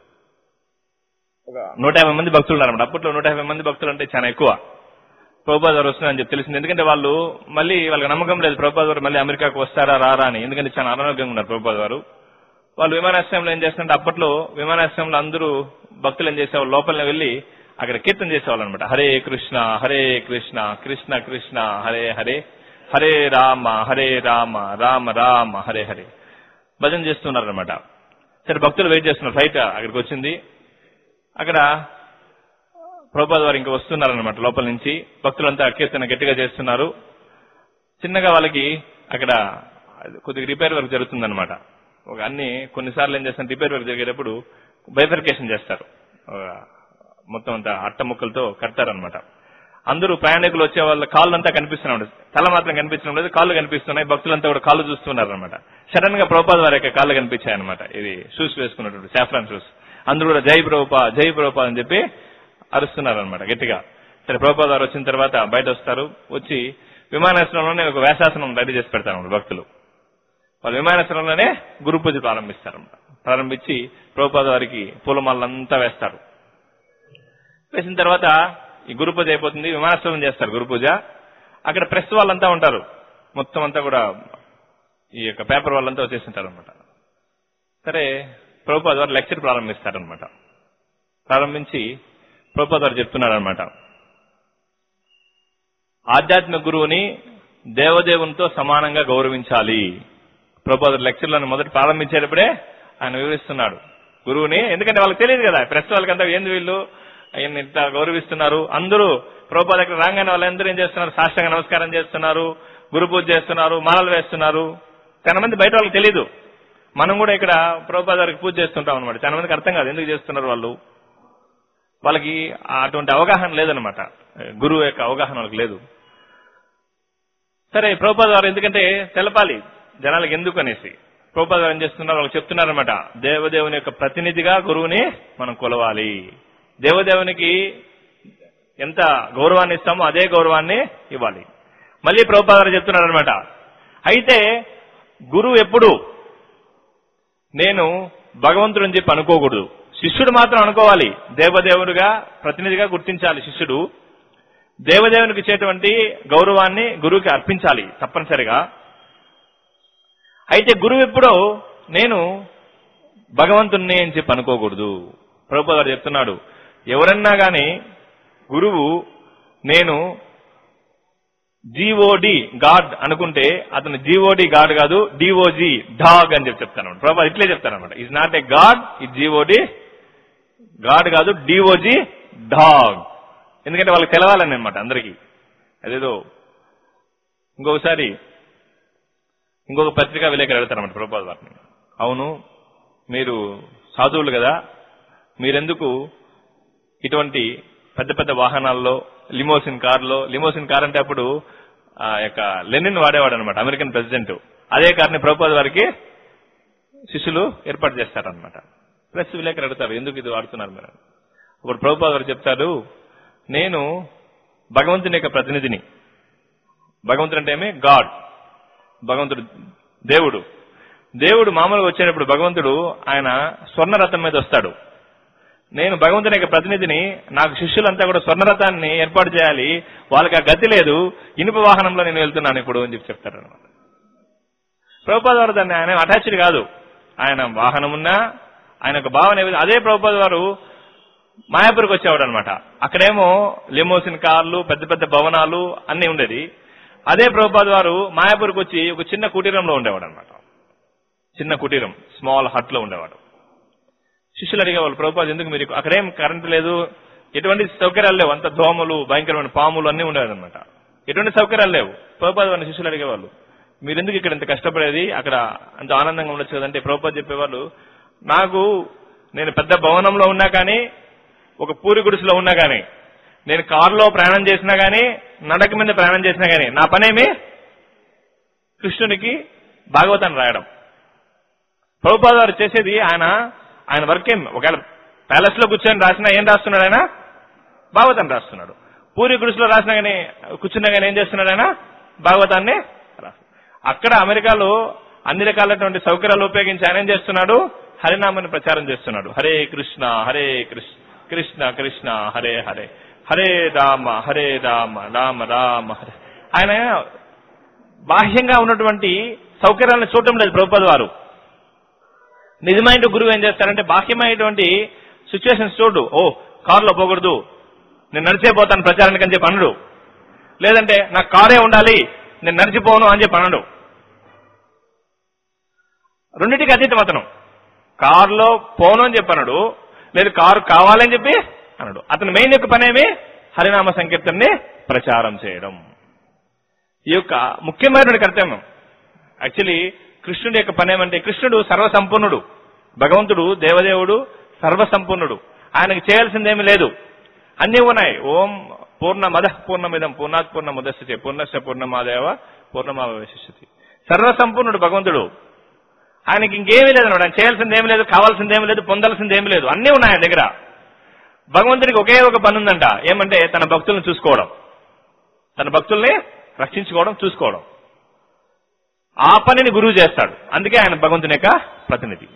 ఒక నూట యాభై మంది భక్తులు ఉన్నారన్నమాట అప్పట్లో నూట యాభై మంది భక్తులు అంటే చాలా ఎక్కువ ప్రభుపాద్ వారు వస్తున్నారని చెప్పి తెలిసింది ఎందుకంటే వాళ్ళు మళ్ళీ వాళ్ళకి నమ్మకం లేదు ప్రభుపాద్ వారు మళ్ళీ అమెరికాకు వస్తారా రారా అని ఎందుకంటే చాలా అనారోగ్యంగా ఉన్నారు ప్రభుపాద్ వారు వాళ్ళు విమానాశ్రయంలో ఏం చేస్తారంటే అప్పట్లో విమానాశ్రయంలో అందరూ భక్తులు ఏం చేసేవాళ్ళు లోపలనే వెళ్ళి అక్కడ కీర్తన చేసేవాళ్ళు అనమాట హరే కృష్ణ హరే కృష్ణ కృష్ణ కృష్ణ హరే హరే హరే రామ హరే రామ రామ రామ హరే హరే భజన చేస్తున్నారు అనమాట సరే భక్తులు వెయిట్ చేస్తున్నారు ఫ్లైట్ అక్కడికి వచ్చింది అక్కడ ప్రభుపాద వారు ఇంకా వస్తున్నారనమాట లోపల నుంచి భక్తులంతా కీర్తన గట్టిగా చేస్తున్నారు చిన్నగా వాళ్ళకి అక్కడ కొద్దిగా రిపేర్ వర్క్ జరుగుతుందన్నమాట ఒక అన్ని కొన్నిసార్లు ఏం చేస్తారు రిపేర్ వర్క్ జరిగేటప్పుడు బైఫర్కేషన్ చేస్తారు ఒక మొత్తం అంతా అట్ట ముక్కలతో కడతారనమాట అందరూ ప్రయాణికులు వచ్చే వాళ్ళ కాళ్ళు అంతా కనిపిస్తున్నాయి తల మాత్రం కనిపించడం లేదు కాళ్ళు కనిపిస్తున్నాయి భక్తులంతా కూడా కాళ్ళు చూస్తున్నారు అనమాట సడన్ గా ప్రభుపాద వారి యొక్క కాళ్ళు కనిపించాయి అనమాట ఇది షూస్ వేసుకున్నటువంటి సాఫ్రాన్ షూస్ అందరూ కూడా జై ప్రభుపా జై ప్రభుపా అని చెప్పి అరుస్తున్నారు అనమాట గట్టిగా సరే ప్రభుపాద వారు వచ్చిన తర్వాత బయట వస్తారు వచ్చి విమానాశ్రయంలోనే ఒక వేశాసనం రెడీ చేసి పెడతారు భక్తులు వాళ్ళు విమానాశ్రయంలోనే గురు పూజ ప్రారంభిస్తారు ప్రారంభించి ప్రభుపాద వారికి పూలమాలంతా వేస్తారు వేసిన తర్వాత ఈ గురు పూజ అయిపోతుంది విమానాశ్రయం చేస్తారు గురు పూజ అక్కడ ప్రెస్ వాళ్ళంతా ఉంటారు మొత్తం అంతా కూడా ఈ యొక్క పేపర్ వాళ్ళంతా వచ్చేసింటారు అనమాట సరే ప్రభుపాద వారు లెక్చర్ ప్రారంభిస్తారనమాట ప్రారంభించి ప్రభుపాద వారు చెప్తున్నారనమాట ఆధ్యాత్మిక గురువుని దేవదేవునితో సమానంగా గౌరవించాలి ప్రభుపాద లెక్చర్లను మొదటి ప్రారంభించేటప్పుడే ఆయన వివరిస్తున్నాడు గురువుని ఎందుకంటే వాళ్ళకి తెలియదు కదా ప్రెస్ వాళ్ళకంతా ఏంది వీళ్ళు ఆయన ఇంత గౌరవిస్తున్నారు అందరూ ప్రభుపాద దగ్గర రాగానే వాళ్ళందరూ ఏం చేస్తున్నారు సాష్టంగా నమస్కారం చేస్తున్నారు గురు పూజ చేస్తున్నారు మాలలు వేస్తున్నారు చాలా మంది బయట వాళ్ళకి తెలియదు మనం కూడా ఇక్కడ ప్రభుపాద గారికి పూజ చేస్తుంటాం అనమాట చాలా మందికి అర్థం కాదు ఎందుకు చేస్తున్నారు వాళ్ళు వాళ్ళకి అటువంటి అవగాహన లేదనమాట గురువు యొక్క అవగాహన వాళ్ళకి లేదు సరే ప్రభుపాద వారు ఎందుకంటే తెలపాలి జనాలకు ఎందుకు అనేసి ప్రభుపాద గారు ఏం చేస్తున్నారు వాళ్ళు చెప్తున్నారనమాట దేవదేవుని యొక్క ప్రతినిధిగా గురువుని మనం కొలవాలి దేవదేవునికి ఎంత గౌరవాన్ని ఇస్తామో అదే గౌరవాన్ని ఇవ్వాలి మళ్ళీ ప్రభుపాద గారు చెప్తున్నారనమాట అయితే గురువు ఎప్పుడు నేను భగవంతుడని చెప్పి అనుకోకూడదు శిష్యుడు మాత్రం అనుకోవాలి దేవదేవుడిగా ప్రతినిధిగా గుర్తించాలి శిష్యుడు దేవదేవునికి ఇచ్చేటువంటి గౌరవాన్ని గురువుకి అర్పించాలి తప్పనిసరిగా అయితే గురువు ఎప్పుడో నేను భగవంతుణ్ణి అని చెప్పి అనుకోకూడదు ప్రభుపాద గారు చెప్తున్నాడు ఎవరన్నా గాని గురువు నేను జీఓడి గాడ్ అనుకుంటే అతను జీఓడి గాడ్ కాదు డిఓజి డాగ్ అని చెప్పి చెప్తాను ప్రభా ఇట్లే చెప్తాను అనమాట ఈజ్ నాట్ ఏ గాడ్ ఈ జీఓడి గాడ్ కాదు డిఓజి డాగ్ ఎందుకంటే వాళ్ళకి తెలవాలని అనమాట అందరికీ అదేదో ఇంకొకసారి ఇంకొక పత్రికా విలేకరు అడుగుతారన్నమాట ప్రభుపాద వారిని అవును మీరు సాధువులు కదా మీరెందుకు ఇటువంటి పెద్ద పెద్ద వాహనాల్లో లిమోసిన్ కార్లో లిమోసిన్ కార్ అంటే అప్పుడు ఆ యొక్క లెనిన్ వాడేవాడు అనమాట అమెరికన్ ప్రెసిడెంట్ అదే కార్ని ప్రభుపాద వారికి శిష్యులు ఏర్పాటు చేస్తారనమాట ప్రెస్ విలేకరు అడుగుతారు ఎందుకు ఇది వాడుతున్నారు మీరు అప్పుడు ప్రభుపాద వారు చెప్తారు నేను భగవంతుని యొక్క ప్రతినిధిని భగవంతుడు అంటే ఏమి గాడ్ భగవంతుడు దేవుడు దేవుడు మామూలుగా వచ్చేటప్పుడు భగవంతుడు ఆయన స్వర్ణరథం మీద వస్తాడు నేను భగవంతుని యొక్క ప్రతినిధిని నాకు శిష్యులంతా కూడా స్వర్ణరథాన్ని ఏర్పాటు చేయాలి వాళ్ళకి ఆ గతి లేదు ఇనుప వాహనంలో నేను వెళ్తున్నాను ఇప్పుడు అని చెప్పి చెప్తారు అనమాట ప్రభుపాద వారు దాన్ని ఆయన అటాచ్డ్ కాదు ఆయన వాహనం ఉన్నా ఆయన యొక్క భావన ఏ విధంగా- అదే ప్రభుపాద వారు మాయాపూర్కి వచ్చేవాడు అనమాట అక్కడేమో లెమోసిన్ కార్లు పెద్ద పెద్ద భవనాలు అన్ని ఉండేది అదే ప్రభుపాద వారు మాయాపూర్కి వచ్చి ఒక చిన్న కుటీరంలో ఉండేవాడు అనమాట చిన్న కుటీరం స్మాల్ హట్ లో ఉండేవాడు శిష్యులు అడిగేవాళ్ళు ప్రభుపాద ఎందుకు మీరు ఇక్కడ- అక్కడేం కరెంట్ లేదు ఎటువంటి సౌకర్యాలు లేవు అంత దోమలు భయంకరమైన పాములు అన్ని ఉండేవి అనమాట ఎటువంటి సౌకర్యాలు లేవు ప్రభుపాద వారిని శిష్యులు అడిగేవాళ్ళు మీరు ఎందుకు ఇక్కడ ఇంత కష్టపడేది అక్కడ అంత ఆనందంగా ఉండొచ్చు కదంటే ప్రభుపాద చెప్పేవాళ్ళు నాకు నేను పెద్ద భవనంలో ఉన్నా కానీ ఒక పూరి గుడిసెలో ఉన్నా కానీ నేను కారులో ప్రయాణం చేసినా గానీ నడక మీద ప్రయాణం చేసినా గానీ నా పనేమి కృష్ణునికి భాగవతాన్ని రాయడం ప్రభుపాద వారు చేసేది ఆయన ఆయన వర్క్ ఏం ఒకవేళ ప్యాలెస్ లో కూర్చొని రాసినా ఏం రాస్తున్నాడు ఆయన భాగవతాన్ని రాస్తున్నాడు పూరి గుడిసెలో రాసినా గానీ కూర్చున్నా గానీ ఏం చేస్తున్నాడు ఆయన భాగవతాన్ని రాస్తున్నాడు అక్కడ అమెరికాలో అన్ని రకాలైనటువంటి సౌకర్యాలు ఉపయోగించి ఆయన ఏం చేస్తున్నాడు హరినామాన్ని ప్రచారం చేస్తున్నాడు హరే కృష్ణ హరే కృష్ణ కృష్ణ కృష్ణ హరే హరే హరే రామ హరే రామ రామ రామ హరే ఆయన బాహ్యంగా ఉన్నటువంటి సౌకర్యాలను చూడటం లేదు ప్రభుపద వారు నిజమైన గురువు ఏం చేస్తారంటే బాహ్యమైనటువంటి సిచ్యువేషన్స్ చూడు ఓ కారులో పోకూడదు నేను నడిచే పోతాను ప్రచారానికి అని చెప్పి అనడు లేదంటే నాకు కారే ఉండాలి నేను నడిచిపోను అని చెప్పి అనడు రెండింటికి అతీతం అతను కారులో పోను అని చెప్పి అన్నాడు లేదు కారు కావాలని చెప్పి అన్నాడు అతని మెయిన్ యొక్క పనేమి హరినామ సంకీర్తనని ప్రచారం చేయడం ఈ యొక్క ముఖ్యమైనటువంటి కర్తవ్యం యాక్చువల్లీ కృష్ణుడి యొక్క పని ఏమంటే కృష్ణుడు సర్వసంపన్నుడు భగవంతుడు దేవదేవుడు సర్వసంపన్నుడు ఆయనకి చేయాల్సిందేమీ లేదు అన్నీ ఉన్నాయి ఓం పూర్ణ మద పూర్ణమిదం పూర్ణాత్ పూర్ణ ముదస్సతి పూర్ణస్య పూర్ణమాదేవ పూర్ణమావేశిష్యతి సర్వసంపన్నుడు భగవంతుడు ఆయనకి ఇంకేమీ లేదు అన్నాడు ఆయన చేయాల్సిందేమీ లేదు కావాల్సిందేమీ లేదు పొందాల్సిందేమీ లేదు అన్నీ ఉన్నాయి ఆయన దగ్గర భగవంతుడికి ఒకే ఒక పని ఉందంట ఏమంటే తన భక్తులను చూసుకోవడం తన భక్తుల్ని రక్షించుకోవడం చూసుకోవడం ఆ పనిని గురువు చేస్తాడు అందుకే ఆయన భగవంతుని యొక్క ప్రతినిధి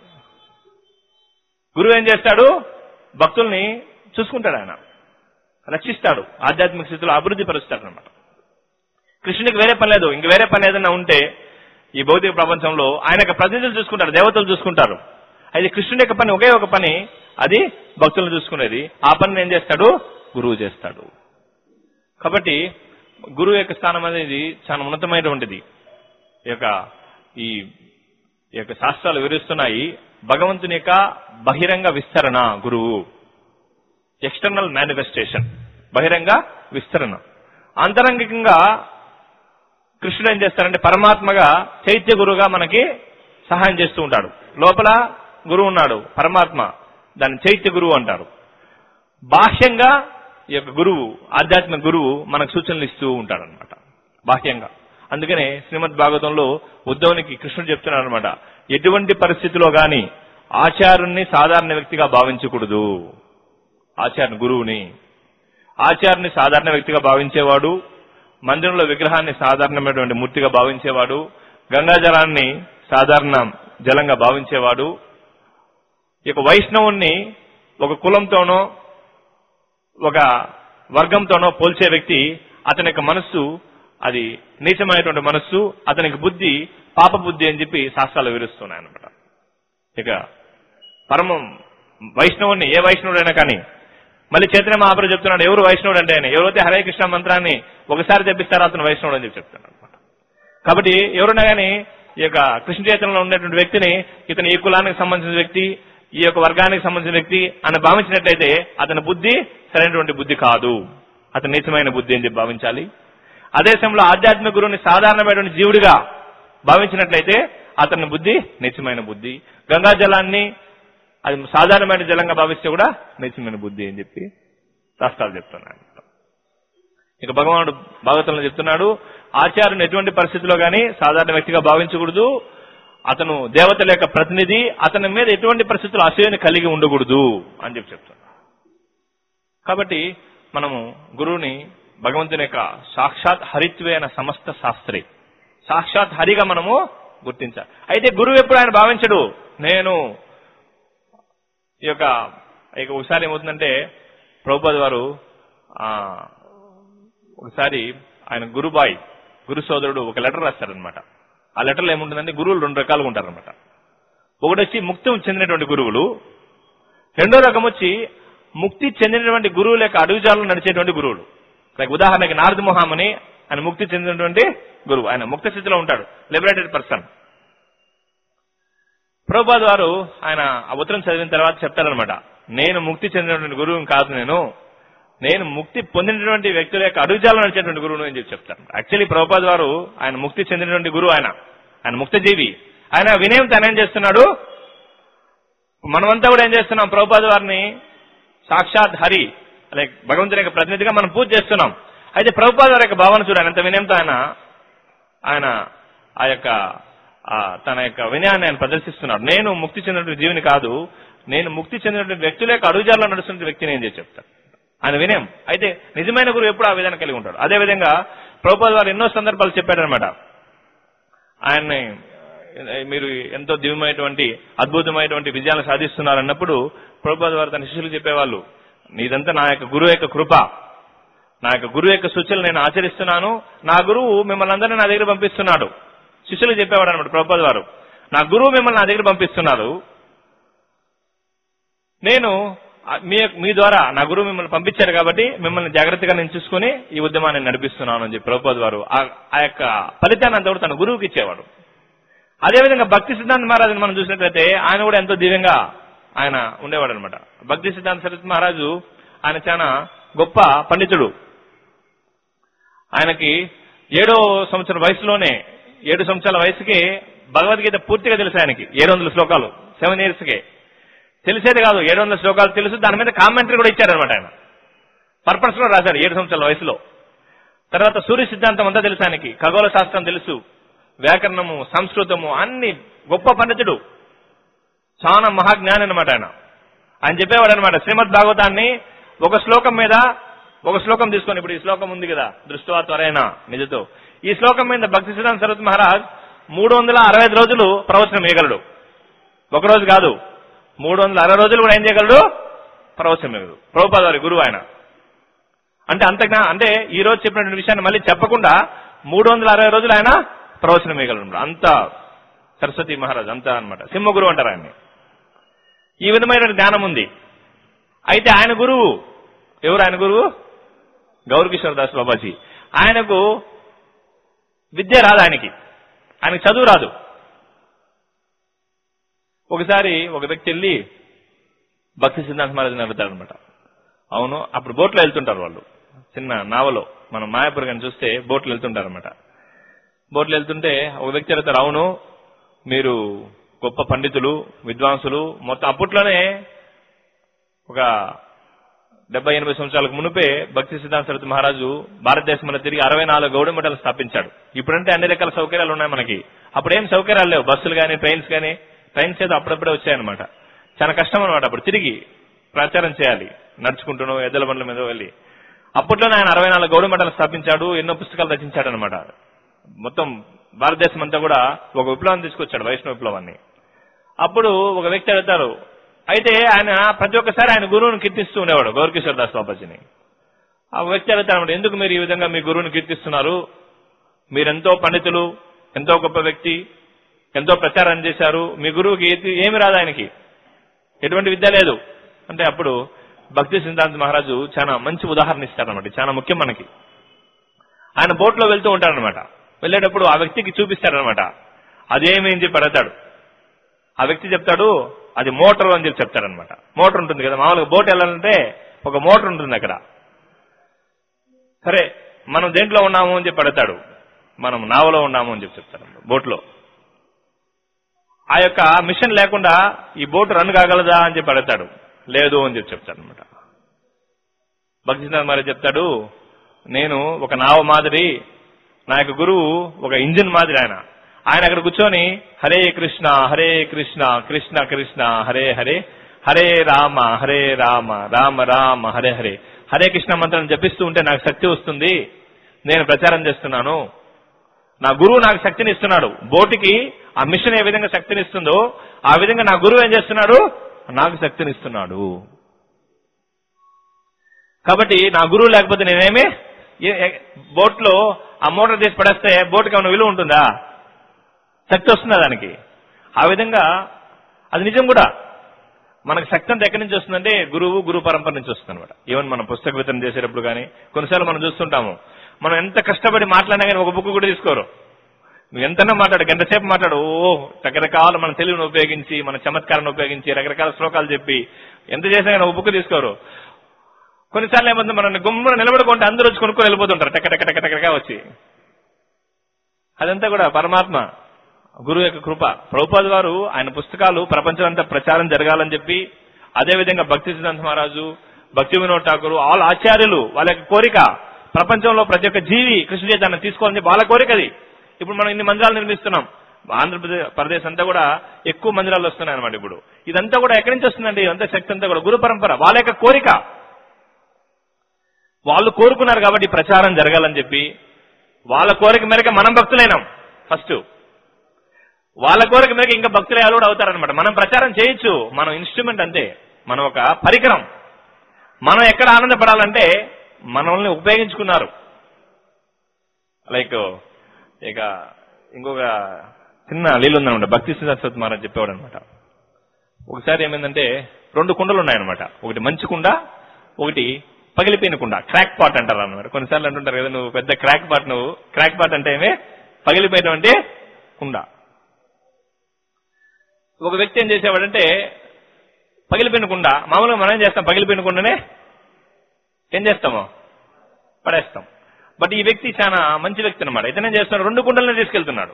గురువు ఏం చేస్తాడు భక్తుల్ని చూసుకుంటాడు ఆయన రక్షిస్తాడు ఆధ్యాత్మిక స్థితిలో అభివృద్ధి పరుస్తాడు అనమాట కృష్ణునికి వేరే పని లేదు ఇంక వేరే పని ఏదైనా ఉంటే ఈ భౌతిక ప్రపంచంలో ఆయన యొక్క ప్రతినిధులు చూసుకుంటారు దేవతలు చూసుకుంటారు అయితే కృష్ణుడి యొక్క పని ఒకే ఒక పని అది భక్తులను చూసుకునేది ఆ పనిని ఏం చేస్తాడు గురువు చేస్తాడు కాబట్టి గురువు యొక్క స్థానం అనేది చాలా ఉన్నతమైనటువంటిది ఈ యొక్క ఈ ఈ యొక్క శాస్త్రాలు వివరిస్తున్నాయి భగవంతుని యొక్క బహిరంగ విస్తరణ గురువు ఎక్స్టర్నల్ మేనిఫెస్టేషన్ బహిరంగ విస్తరణ అంతరంగికంగా కృష్ణుడు ఏం చేస్తారంటే పరమాత్మగా చైత్య గురువుగా మనకి సహాయం చేస్తూ ఉంటాడు లోపల గురువు ఉన్నాడు పరమాత్మ దాన్ని చైత్య గురువు అంటారు బాహ్యంగా ఈ యొక్క గురువు ఆధ్యాత్మిక గురువు మనకు సూచనలు ఇస్తూ ఉంటాడు అనమాట బాహ్యంగా అందుకనే శ్రీమద్ భాగవతంలో ఉద్ధవునికి కృష్ణుడు చెప్తున్నాడు అనమాట ఎటువంటి పరిస్థితిలో గాని ఆచార్యుణ్ణి సాధారణ వ్యక్తిగా భావించకూడదు ఆచార్య గురువుని ఆచార్యుని సాధారణ వ్యక్తిగా భావించేవాడు మందిరంలో విగ్రహాన్ని సాధారణమైనటువంటి మూర్తిగా భావించేవాడు గంగాజలాన్ని సాధారణ జలంగా భావించేవాడు ఇక వైష్ణవుణ్ణి ఒక కులంతోనో ఒక వర్గంతోనో పోల్చే వ్యక్తి అతని యొక్క మనస్సు అది నీచమైనటువంటి మనస్సు అతనికి బుద్ధి పాప బుద్ధి అని చెప్పి శాస్త్రాలు వివరిస్తున్నాయి అనమాట ఇక పరమం వైష్ణవుణ్ణి ఏ వైష్ణవుడైనా కానీ మళ్ళీ చైతన్య మహాప్రభు చెప్తున్నాడు ఎవరు వైష్ణవుడు అంటే ఆయన ఎవరైతే హరే కృష్ణ మంత్రాన్ని ఒకసారి తెప్పిస్తారో అతను వైష్ణవుడు అని చెప్పి చెప్తున్నాడు అనమాట కాబట్టి ఎవరున్నా కానీ ఈ యొక్క కృష్ణ చైతన్యంలో ఉండేటువంటి వ్యక్తిని ఇతను ఈ కులానికి సంబంధించిన వ్యక్తి ఈ యొక్క వర్గానికి సంబంధించిన వ్యక్తి అని భావించినట్లయితే అతని బుద్ధి సరైనటువంటి బుద్ధి కాదు అతని నీచమైన బుద్ధి అని చెప్పి భావించాలి అదే సమయంలో ఆధ్యాత్మిక గురువుని సాధారణమైనటువంటి జీవుడిగా భావించినట్లయితే అతని బుద్ధి నీచమైన బుద్ధి గంగా జలాన్ని అది సాధారణమైన జలంగా భావిస్తే కూడా నీచమైన బుద్ధి అని చెప్పి శాస్త్రాలు చెప్తున్నాడు ఇక భగవానుడు భాగవతంలో చెప్తున్నాడు ఆచార్యుని ఎటువంటి పరిస్థితిలో గాని సాధారణ వ్యక్తిగా భావించకూడదు అతను దేవతల యొక్క ప్రతినిధి అతని మీద ఎటువంటి పరిస్థితులు అసూయని కలిగి ఉండకూడదు అని చెప్పి చెప్తున్నాడు కాబట్టి మనము గురువుని భగవంతుని యొక్క సాక్షాత్ హరిత్వే అయిన సమస్త శాస్త్రి సాక్షాత్ హరిగా మనము గుర్తించాలి అయితే గురువు ఎప్పుడు ఆయన భావించడు నేను ఈ యొక్క ఇక ఒకసారి ఏమవుతుందంటే ప్రభుపాద్ వారు ఆ, ఒకసారి ఆయన గురుబాయ్ గురు సోదరుడు ఒక లెటర్ రాస్తారనమాట ఆ లెటర్లో ఏముంటుందంటే గురువులు రెండు రకాలుగా ఉంటారనమాట ఒకటి వచ్చి ముక్తి చెందినటువంటి గురువులు రెండో రకం వచ్చి ముక్తి చెందినటువంటి గురువుల యొక్క అడుగుజాలను నడిచేటువంటి గురువులు లైక్ ఉదాహరణకి నారద మొహామని ఆయన ముక్తి చెందినటువంటి గురువు ఆయన ముక్త స్థితిలో ఉంటాడు లిబరేటెడ్ పర్సన్ ప్రభుపాద్ వారు ఆయన ఆ ఉత్తరం చదివిన తర్వాత చెప్తారనమాట నేను ముక్తి చెందినటువంటి గురువుని కాదు నేను నేను ముక్తి పొందినటువంటి వ్యక్తుల యొక్క అడుగుజాలను నడిచేటువంటి గురువును అని చెప్పి చెప్తాను యాక్చువల్లీ ప్రభుపాద్ వారు ఆయన ముక్తి చెందినటువంటి గురువు ఆయన ఆయన ముక్తజీవి ఆయన వినయం తను ఏం చేస్తున్నాడు మనమంతా కూడా ఏం చేస్తున్నాం ప్రభుపాద్ వారిని సాక్షాత్ హరి లైక్ భగవంతుని యొక్క ప్రతినిధిగా మనం పూజ చేస్తున్నాం అయితే ప్రభుపాద్ వారి యొక్క భావన చూడండి ఎంత వినయంతో ఆయన ఆయన ఆ యొక్క ఆ తన యొక్క వినయాన్ని ఆయన ప్రదర్శిస్తున్నాడు నేను ముక్తి చెందినటువంటి జీవిని కాదు నేను ముక్తి చెందినటువంటి వ్యక్తుల యొక్క అడుగుజాల్లో నడుస్తున్న వ్యక్తిని ఏం చేసి చెప్తాను ఆయన వినయం అయితే నిజమైన గురువు ఎప్పుడు ఆ విధానం కలిగి ఉంటాడు అదే విధంగా ప్రభుపాద్ వారు ఎన్నో సందర్భాలు చెప్పాడనమాట ఆయన్ని మీరు ఎంతో దివ్యమైనటువంటి అద్భుతమైనటువంటి విజయాలు సాధిస్తున్నారు అన్నప్పుడు ప్రభుపాద్ వారు తన శిష్యులు చెప్పేవాళ్ళు నీదంతా నా యొక్క గురువు యొక్క కృప నా యొక్క గురువు యొక్క సూచనలు నేను ఆచరిస్తున్నాను నా గురువు మిమ్మల్ని అందరినీ నా దగ్గర పంపిస్తున్నాడు శిష్యులు చెప్పేవాడు అనమాట ప్రభుపాద్ వారు నా గురువు మిమ్మల్ని నా దగ్గర పంపిస్తున్నారు నేను ఆ, మీ మీ ద్వారా నా గురువు మిమ్మల్ని పంపించారు కాబట్టి మిమ్మల్ని జాగ్రత్తగా నేను చూసుకుని ఈ ఉద్యమాన్ని నడిపిస్తున్నాను అని చెప్పి ప్రభుపాద్ వారు ఆ- ఆ యొక్క ఫలితాన్ని అంతా కూడా తన గురువుకి ఇచ్చేవాడు అదేవిధంగా భక్తి సిద్ధాంత మహారాజుని మనం చూసినట్లయితే ఆయన కూడా ఎంతో దివ్యంగా ఆయన ఉండేవాడు అనమాట భక్తి సిద్ధాంత సరస్వతి మహారాజు ఆయన చాలా గొప్ప పండితుడు ఆయనకి ఏడో సంవత్సరం వయసులోనే ఏడు సంవత్సరాల వయసుకి భగవద్గీత పూర్తిగా తెలుసు ఆయనకి ఏడు వందల శ్లోకాలు సెవెన్ ఇయర్స్కే తెలిసేది కాదు ఏడు వందల శ్లోకాలు తెలుసు దాని మీద కామెంటరీ కూడా ఇచ్చారనమాట ఆయన పర్పస్ లో రాశాడు ఏడు సంవత్సరాల వయసులో తర్వాత సూర్య సిద్ధాంతం అంతా తెలుసు ఆయనకి ఖగోళ శాస్త్రం తెలుసు వ్యాకరణము సంస్కృతము అన్ని గొప్ప పండితుడు చాలా మహాజ్ఞాని అనమాట ఆయన ఆయన చెప్పేవాడు అనమాట శ్రీమద్ భాగవతాన్ని ఒక శ్లోకం మీద ఒక శ్లోకం తీసుకొని ఇప్పుడు ఈ శ్లోకం ఉంది కదా దృష్టివా త్వరైన నిజతో ఈ శ్లోకం మీద భక్తి సిద్ధాంత సరస్వతి మహారాజ్ మూడు వందల అరవై ఐదు రోజులు ప్రవచనం వేయగలడు ఒక రోజు కాదు మూడు వందల అరవై రోజులు కూడా ఏం చేయగలడు ప్రవచనం వేయగలడు ప్రభుపాద వారి గురువు ఆయన అంటే అంత జ్ఞా- అంటే ఈ రోజు చెప్పినటువంటి విషయాన్ని మళ్ళీ చెప్పకుండా మూడు వందల అరవై రోజులు ఆయన ప్రవచనం వేయగలడు అంత సరస్వతి మహారాజ్ అంతా అనమాట సింహగురు అంటారు ఆయన్ని ఈ విధమైన జ్ఞానం ఉంది అయితే ఆయన గురువు ఎవరు ఆయన గురువు గౌరకిషోర్ దాస్ బాబాజీ ఆయనకు విద్య రాదు ఆయనకి ఆయనకి చదువు రాదు ఒకసారి ఒక వ్యక్తి వెళ్ళి భక్తి సిద్ధాంత మహారాజుని అడుగుతాడు అనమాట అవును అప్పుడు బోట్లో వెళ్తుంటారు వాళ్ళు చిన్న నావలో మనం మాయాపూర్ కానీ చూస్తే బోట్లు వెళ్తుంటారు అనమాట బోట్లు వెళ్తుంటే ఒక వ్యక్తి అడుగుతారు అవును మీరు గొప్ప పండితులు విద్వాంసులు మొత్తం అప్పట్లోనే ఒక డెబ్బై ఎనభై సంవత్సరాలకు మునుపే భక్తి సిద్ధాంత సరస్వతి మహారాజు భారతదేశంలో తిరిగి అరవై నాలుగు గౌడ మఠాలు స్థాపించాడు ఇప్పుడంటే అన్ని రకాల సౌకర్యాలు ఉన్నాయి మనకి అప్పుడేం సౌకర్యాలు లేవు బస్సులు కానీ ట్రైన్స్ కానీ ట్రైన్స్ ఏదో అప్పుడప్పుడే వచ్చాయన్నమాట చాలా కష్టం అనమాట అప్పుడు తిరిగి ప్రచారం చేయాలి నడుచుకుంటూనో ఎద్దల బండ్ల మీద వెళ్ళి అప్పట్లోనే ఆయన అరవై నాలుగు గౌడ మఠాలు స్థాపించాడు ఎన్నో పుస్తకాలు రచించాడు అనమాట మొత్తం భారతదేశం అంతా కూడా ఒక విప్లవం తీసుకొచ్చాడు వైష్ణవ విప్లవాన్ని అప్పుడు ఒక వ్యక్తి అడుగుతారు అయితే ఆయన ప్రతి ఒక్కసారి ఆయన గురువుని కీర్తిస్తూ ఉండేవాడు గౌరకిషోర్ దాస్ బాబాజీని ఆ వ్యక్తి అడుగుతాడు ఎందుకు మీరు ఈ విధంగా మీ గురువుని కీర్తిస్తున్నారు మీరెంతో పండితులు ఎంతో గొప్ప వ్యక్తి ఎంతో ప్రచారం చేశారు మీ గురువుకి ఏది- ఏమి రాదు ఆయనకి ఎటువంటి విద్య లేదు అంటే అప్పుడు భక్తి సిద్ధాంత మహారాజు చాలా మంచి ఉదాహరణ ఇస్తారనమాట చాలా ముఖ్యం మనకి ఆయన బోట్లో వెళ్తూ ఉంటారనమాట వెళ్ళేటప్పుడు ఆ వ్యక్తికి చూపిస్తారనమాట అదేమి అని చెప్పి అడుగుతాడు ఆ వ్యక్తి చెప్తాడు అది మోటార్ అని చెప్పి చెప్తాడనమాట మోటార్ ఉంటుంది కదా మామూలుగా బోట్ వెళ్ళాలంటే ఒక మోటార్ ఉంటుంది అక్కడ సరే మనం దేంట్లో ఉన్నాము అని చెప్పి అడుగుతాడు మనం నావలో ఉన్నాము అని చెప్పి చెప్తాడు బోట్లో ఆ యొక్క మిషన్ లేకుండా ఈ బోట్ రన్ కాగలదా అని చెప్పి అడుగుతాడు లేదు అని చెప్పి చెప్తాడు అనమాట భక్తినాథ్ మరి చెప్తాడు నేను ఒక నావ మాదిరి నా యొక్క గురువు ఒక ఇంజిన్ మాదిరి ఆయన ఆయన అక్కడ కూర్చొని హరే కృష్ణ హరే కృష్ణ కృష్ణ కృష్ణ హరే హరే హరే రామ హరే రామ రామ రామ హరే హరే హరే కృష్ణ మంత్రం జపిస్తూ ఉంటే నాకు శక్తి వస్తుంది నేను ప్రచారం చేస్తున్నాను నా గురువు నాకు శక్తిని ఇస్తున్నాడు బోటికి ఆ మిషన్ ఏ విధంగా శక్తిని ఇస్తుందో ఆ విధంగా నా గురువు ఏం చేస్తున్నాడు నాకు శక్తిని ఇస్తున్నాడు కాబట్టి నా గురువు లేకపోతే నేనేమి బోట్ లో ఆ మోటార్ తీసి పడేస్తే బోట్కి ఏమైనా విలువ ఉంటుందా శక్తి వస్తుందా దానికి ఆ విధంగా అది నిజం కూడా మనకు శక్తి అంతా ఎక్కడి నుంచి వస్తుందంటే గురువు గురు పరంపర నుంచి వస్తుంది అనమాట ఈవెన్ మనం పుస్తక వితరణ చేసేటప్పుడు కానీ కొన్నిసార్లు మనం చూస్తుంటాము మనం ఎంత కష్టపడి మాట్లాడినా కానీ ఒక బుక్ కూడా తీసుకోరు నువ్వు ఎంతైనా మాట్లాడు గంటసేపు మాట్లాడు ఓ రకరకాల మన తెలివిని ఉపయోగించి మన చమత్కారాన్ని ఉపయోగించి రకరకాల శ్లోకాలు చెప్పి ఎంత చేసినా కానీ ఒక బుక్ తీసుకోరు కొన్నిసార్లు ఏమవుతుంది మనం గుమ్మను నిలబడుకుంటే అందరూ వచ్చి కొనుక్కొని వెళ్ళిపోతుంటారు టక టక టక టకగా వచ్చి అదంతా కూడా పరమాత్మ గురువు యొక్క కృప ప్రభుపాద్ వారు ఆయన పుస్తకాలు ప్రపంచం అంతా ప్రచారం జరగాలని చెప్పి అదేవిధంగా భక్తి సిద్ధాంత మహారాజు భక్తి వినోద్ ఠాకూర్ ఆల్ ఆచార్యులు వాళ్ళ యొక్క కోరిక ప్రపంచంలో ప్రతి ఒక్క జీవి కృష్ణ చైతన్యం తీసుకోవాలని చెప్పి వాళ్ళ కోరిక అది ఇప్పుడు మనం ఇన్ని మందిరాలు నిర్మిస్తున్నాం ఆంధ్రప్రదేశ్ ప్రదేశ్ అంతా కూడా ఎక్కువ మందిరాలు వస్తున్నాయి అనమాట ఇప్పుడు ఇదంతా కూడా ఎక్కడి నుంచి వస్తుందండి ఇదంతా శక్తి అంతా కూడా గురు పరంపర వాళ్ళ యొక్క కోరిక వాళ్ళు కోరుకున్నారు కాబట్టి ఈ ప్రచారం జరగాలని చెప్పి వాళ్ళ కోరిక మేరకు మనం భక్తులైనాం ఫస్ట్ వాళ్ళ కోరిక మేరకు ఇంకా భక్తులు ఎవరు కూడా అవుతారనమాట మనం ప్రచారం చేయొచ్చు మనం ఇన్స్ట్రుమెంట్ అంతే మనం ఒక పరికరం మనం ఎక్కడ ఆనందపడాలంటే మనల్ని ఉపయోగించుకున్నారు లైక్ ఇక ఇంకొక చిన్న లీలు ఉందనమాట భక్తి సిద్ధార్థ మహారాజ్ చెప్పేవాడు అనమాట ఒకసారి ఏమైందంటే రెండు కుండలు ఉన్నాయన్నమాట ఒకటి మంచి కుండ ఒకటి పగిలిపోయిన కుండ క్రాక్ పాట్ అంటారు అన్నమాట కొన్నిసార్లు అంటుంటారు కదా నువ్వు పెద్ద క్రాక్ పాట్ నువ్వు క్రాక్ పాట్ అంటే ఏమి పగిలిపోయినటువంటి కుండ ఒక వ్యక్తి ఏం చేసేవాడంటే పగిలిపోయిన కుండ మామూలుగా మనం ఏం చేస్తాం పగిలిపోయిన కుండనే ఏం చేస్తాము పడేస్తాం బట్ ఈ వ్యక్తి చాలా మంచి వ్యక్తి అనమాట ఇతనేం చేస్తున్నాడు రెండు కుండలనే తీసుకెళ్తున్నాడు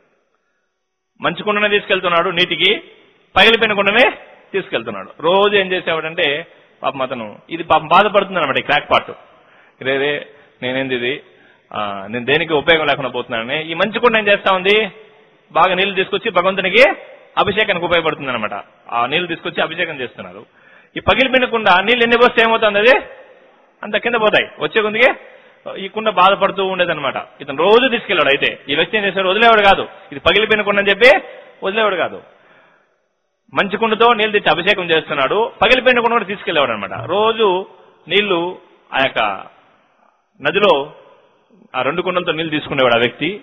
మంచి కుండనే తీసుకెళ్తున్నాడు నీటికి పగిలిపోయిన కుండనే తీసుకెళ్తున్నాడు రోజు ఏం చేసేవాడంటే పాపం అతను ఇది పాపం బాధపడుతుంది అనమాట ఈ క్రాక్ పార్ట్ రేరే నేనేంది ఇది ఆ, నేను దేనికి ఉపయోగం లేకుండా పోతున్నానని ఈ మంచి కుండ ఏం చేస్తా ఉంది బాగా నీళ్లు తీసుకొచ్చి భగవంతునికి అభిషేకానికి ఉపయోగపడుతుంది అనమాట ఆ నీళ్లు తీసుకొచ్చి అభిషేకం చేస్తున్నారు ఈ పగిలిపోయిన కుండ నీళ్ళు ఎన్ని పోస్తే ఏమవుతుంది అది అంత కింద పోతాయి వచ్చే కొందికి ఈ కుండ బాధపడుతూ ఉండేదన్నమాట ఇతను రోజు తీసుకెళ్ళాడు అయితే ఈ వ్యక్తి ఏం చేశాడు వదిలేవాడు కాదు ఇది పగిలిపోయిన కుండ అని చెప్పి వదిలేవాడు కాదు మంచి కుండతో నీళ్లు తెచ్చి అభిషేకం చేస్తున్నాడు పగిలిపోయిన కుండ కూడా తీసుకెళ్లేవాడు అనమాట రోజు నీళ్లు ఆ యొక్క నదిలో ఆ రెండు కుండలతో నీళ్లు తీసుకునేవాడు ఆ వ్యక్తి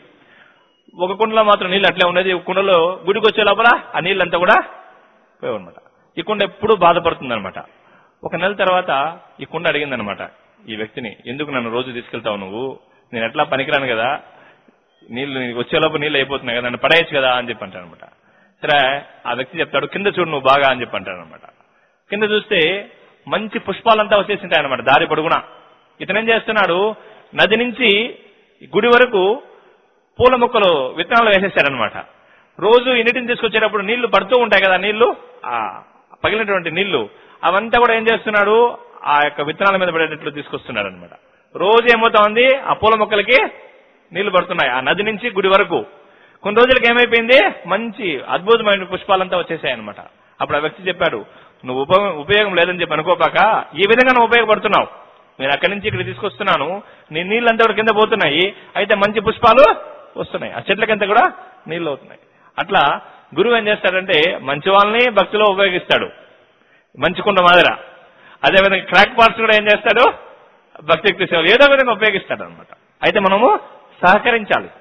ఒక కుండలో మాత్రం నీళ్ళు అట్లే ఉండేది ఒక కుండలో గుడికి వచ్చే లోపల ఆ నీళ్ళంతా కూడా పోయేవన్నమాట ఈ కుండ ఎప్పుడూ బాధపడుతుంది అనమాట ఒక నెల తర్వాత ఈ కుండ అడిగిందనమాట ఈ వ్యక్తిని ఎందుకు నన్ను రోజు తీసుకెళ్తావు నువ్వు నేను ఎట్లా పనికిరాను కదా నీళ్లు నీకు వచ్చేలోపు నీళ్ళు అయిపోతున్నాయి కదా నన్ను పడేయచ్చు కదా అని చెప్పి అంటాను అనమాట సరే ఆ వ్యక్తి చెప్తాడు కింద చూడు నువ్వు బాగా అని చెప్పి అంటాడు అనమాట కింద చూస్తే మంచి పుష్పాలంతా వచ్చేసింటాయి అనమాట దారి పొడుగున ఇతనేం చేస్తున్నాడు నది నుంచి గుడి వరకు పూల మొక్కలు విత్తనాలు వేసేసాడనమాట రోజు ఈ నీటిని తీసుకొచ్చేటప్పుడు నీళ్లు పడుతూ ఉంటాయి కదా నీళ్లు ఆ పగిలినటువంటి నీళ్లు అవంతా కూడా ఏం చేస్తున్నాడు ఆ యొక్క విత్తనాల మీద పడేటట్లు తీసుకొస్తున్నాడు అనమాట రోజు ఏమవుతా ఉంది ఆ పూల మొక్కలకి నీళ్లు పడుతున్నాయి ఆ నది నుంచి గుడి వరకు కొన్ని రోజులకి ఏమైపోయింది మంచి అద్భుతమైన పుష్పాలంతా వచ్చేసాయి అనమాట అప్పుడు ఆ వ్యక్తి చెప్పాడు నువ్వు ఉప- ఉపయోగం లేదని చెప్పి అనుకోపాక ఈ విధంగా నువ్వు ఉపయోగపడుతున్నావు నేను అక్కడి నుంచి ఇక్కడ తీసుకొస్తున్నాను నీ నీళ్ళంతా కూడా కింద పోతున్నాయి అయితే మంచి పుష్పాలు వస్తున్నాయి ఆ చెట్లకంతా కూడా నీళ్లు అవుతున్నాయి అట్లా గురువు ఏం చేస్తాడంటే మంచి వాళ్ళని భక్తిలో ఉపయోగిస్తాడు మంచి కుండ మాదిర అదేవిధంగా క్రాక్ పార్ట్స్ కూడా ఏం చేస్తాడు భక్తి యుక్తి సేవలు ఏదో ఒక విధంగా ఉపయోగిస్తాడు అనమాట అయితే మనము సహకరించాలి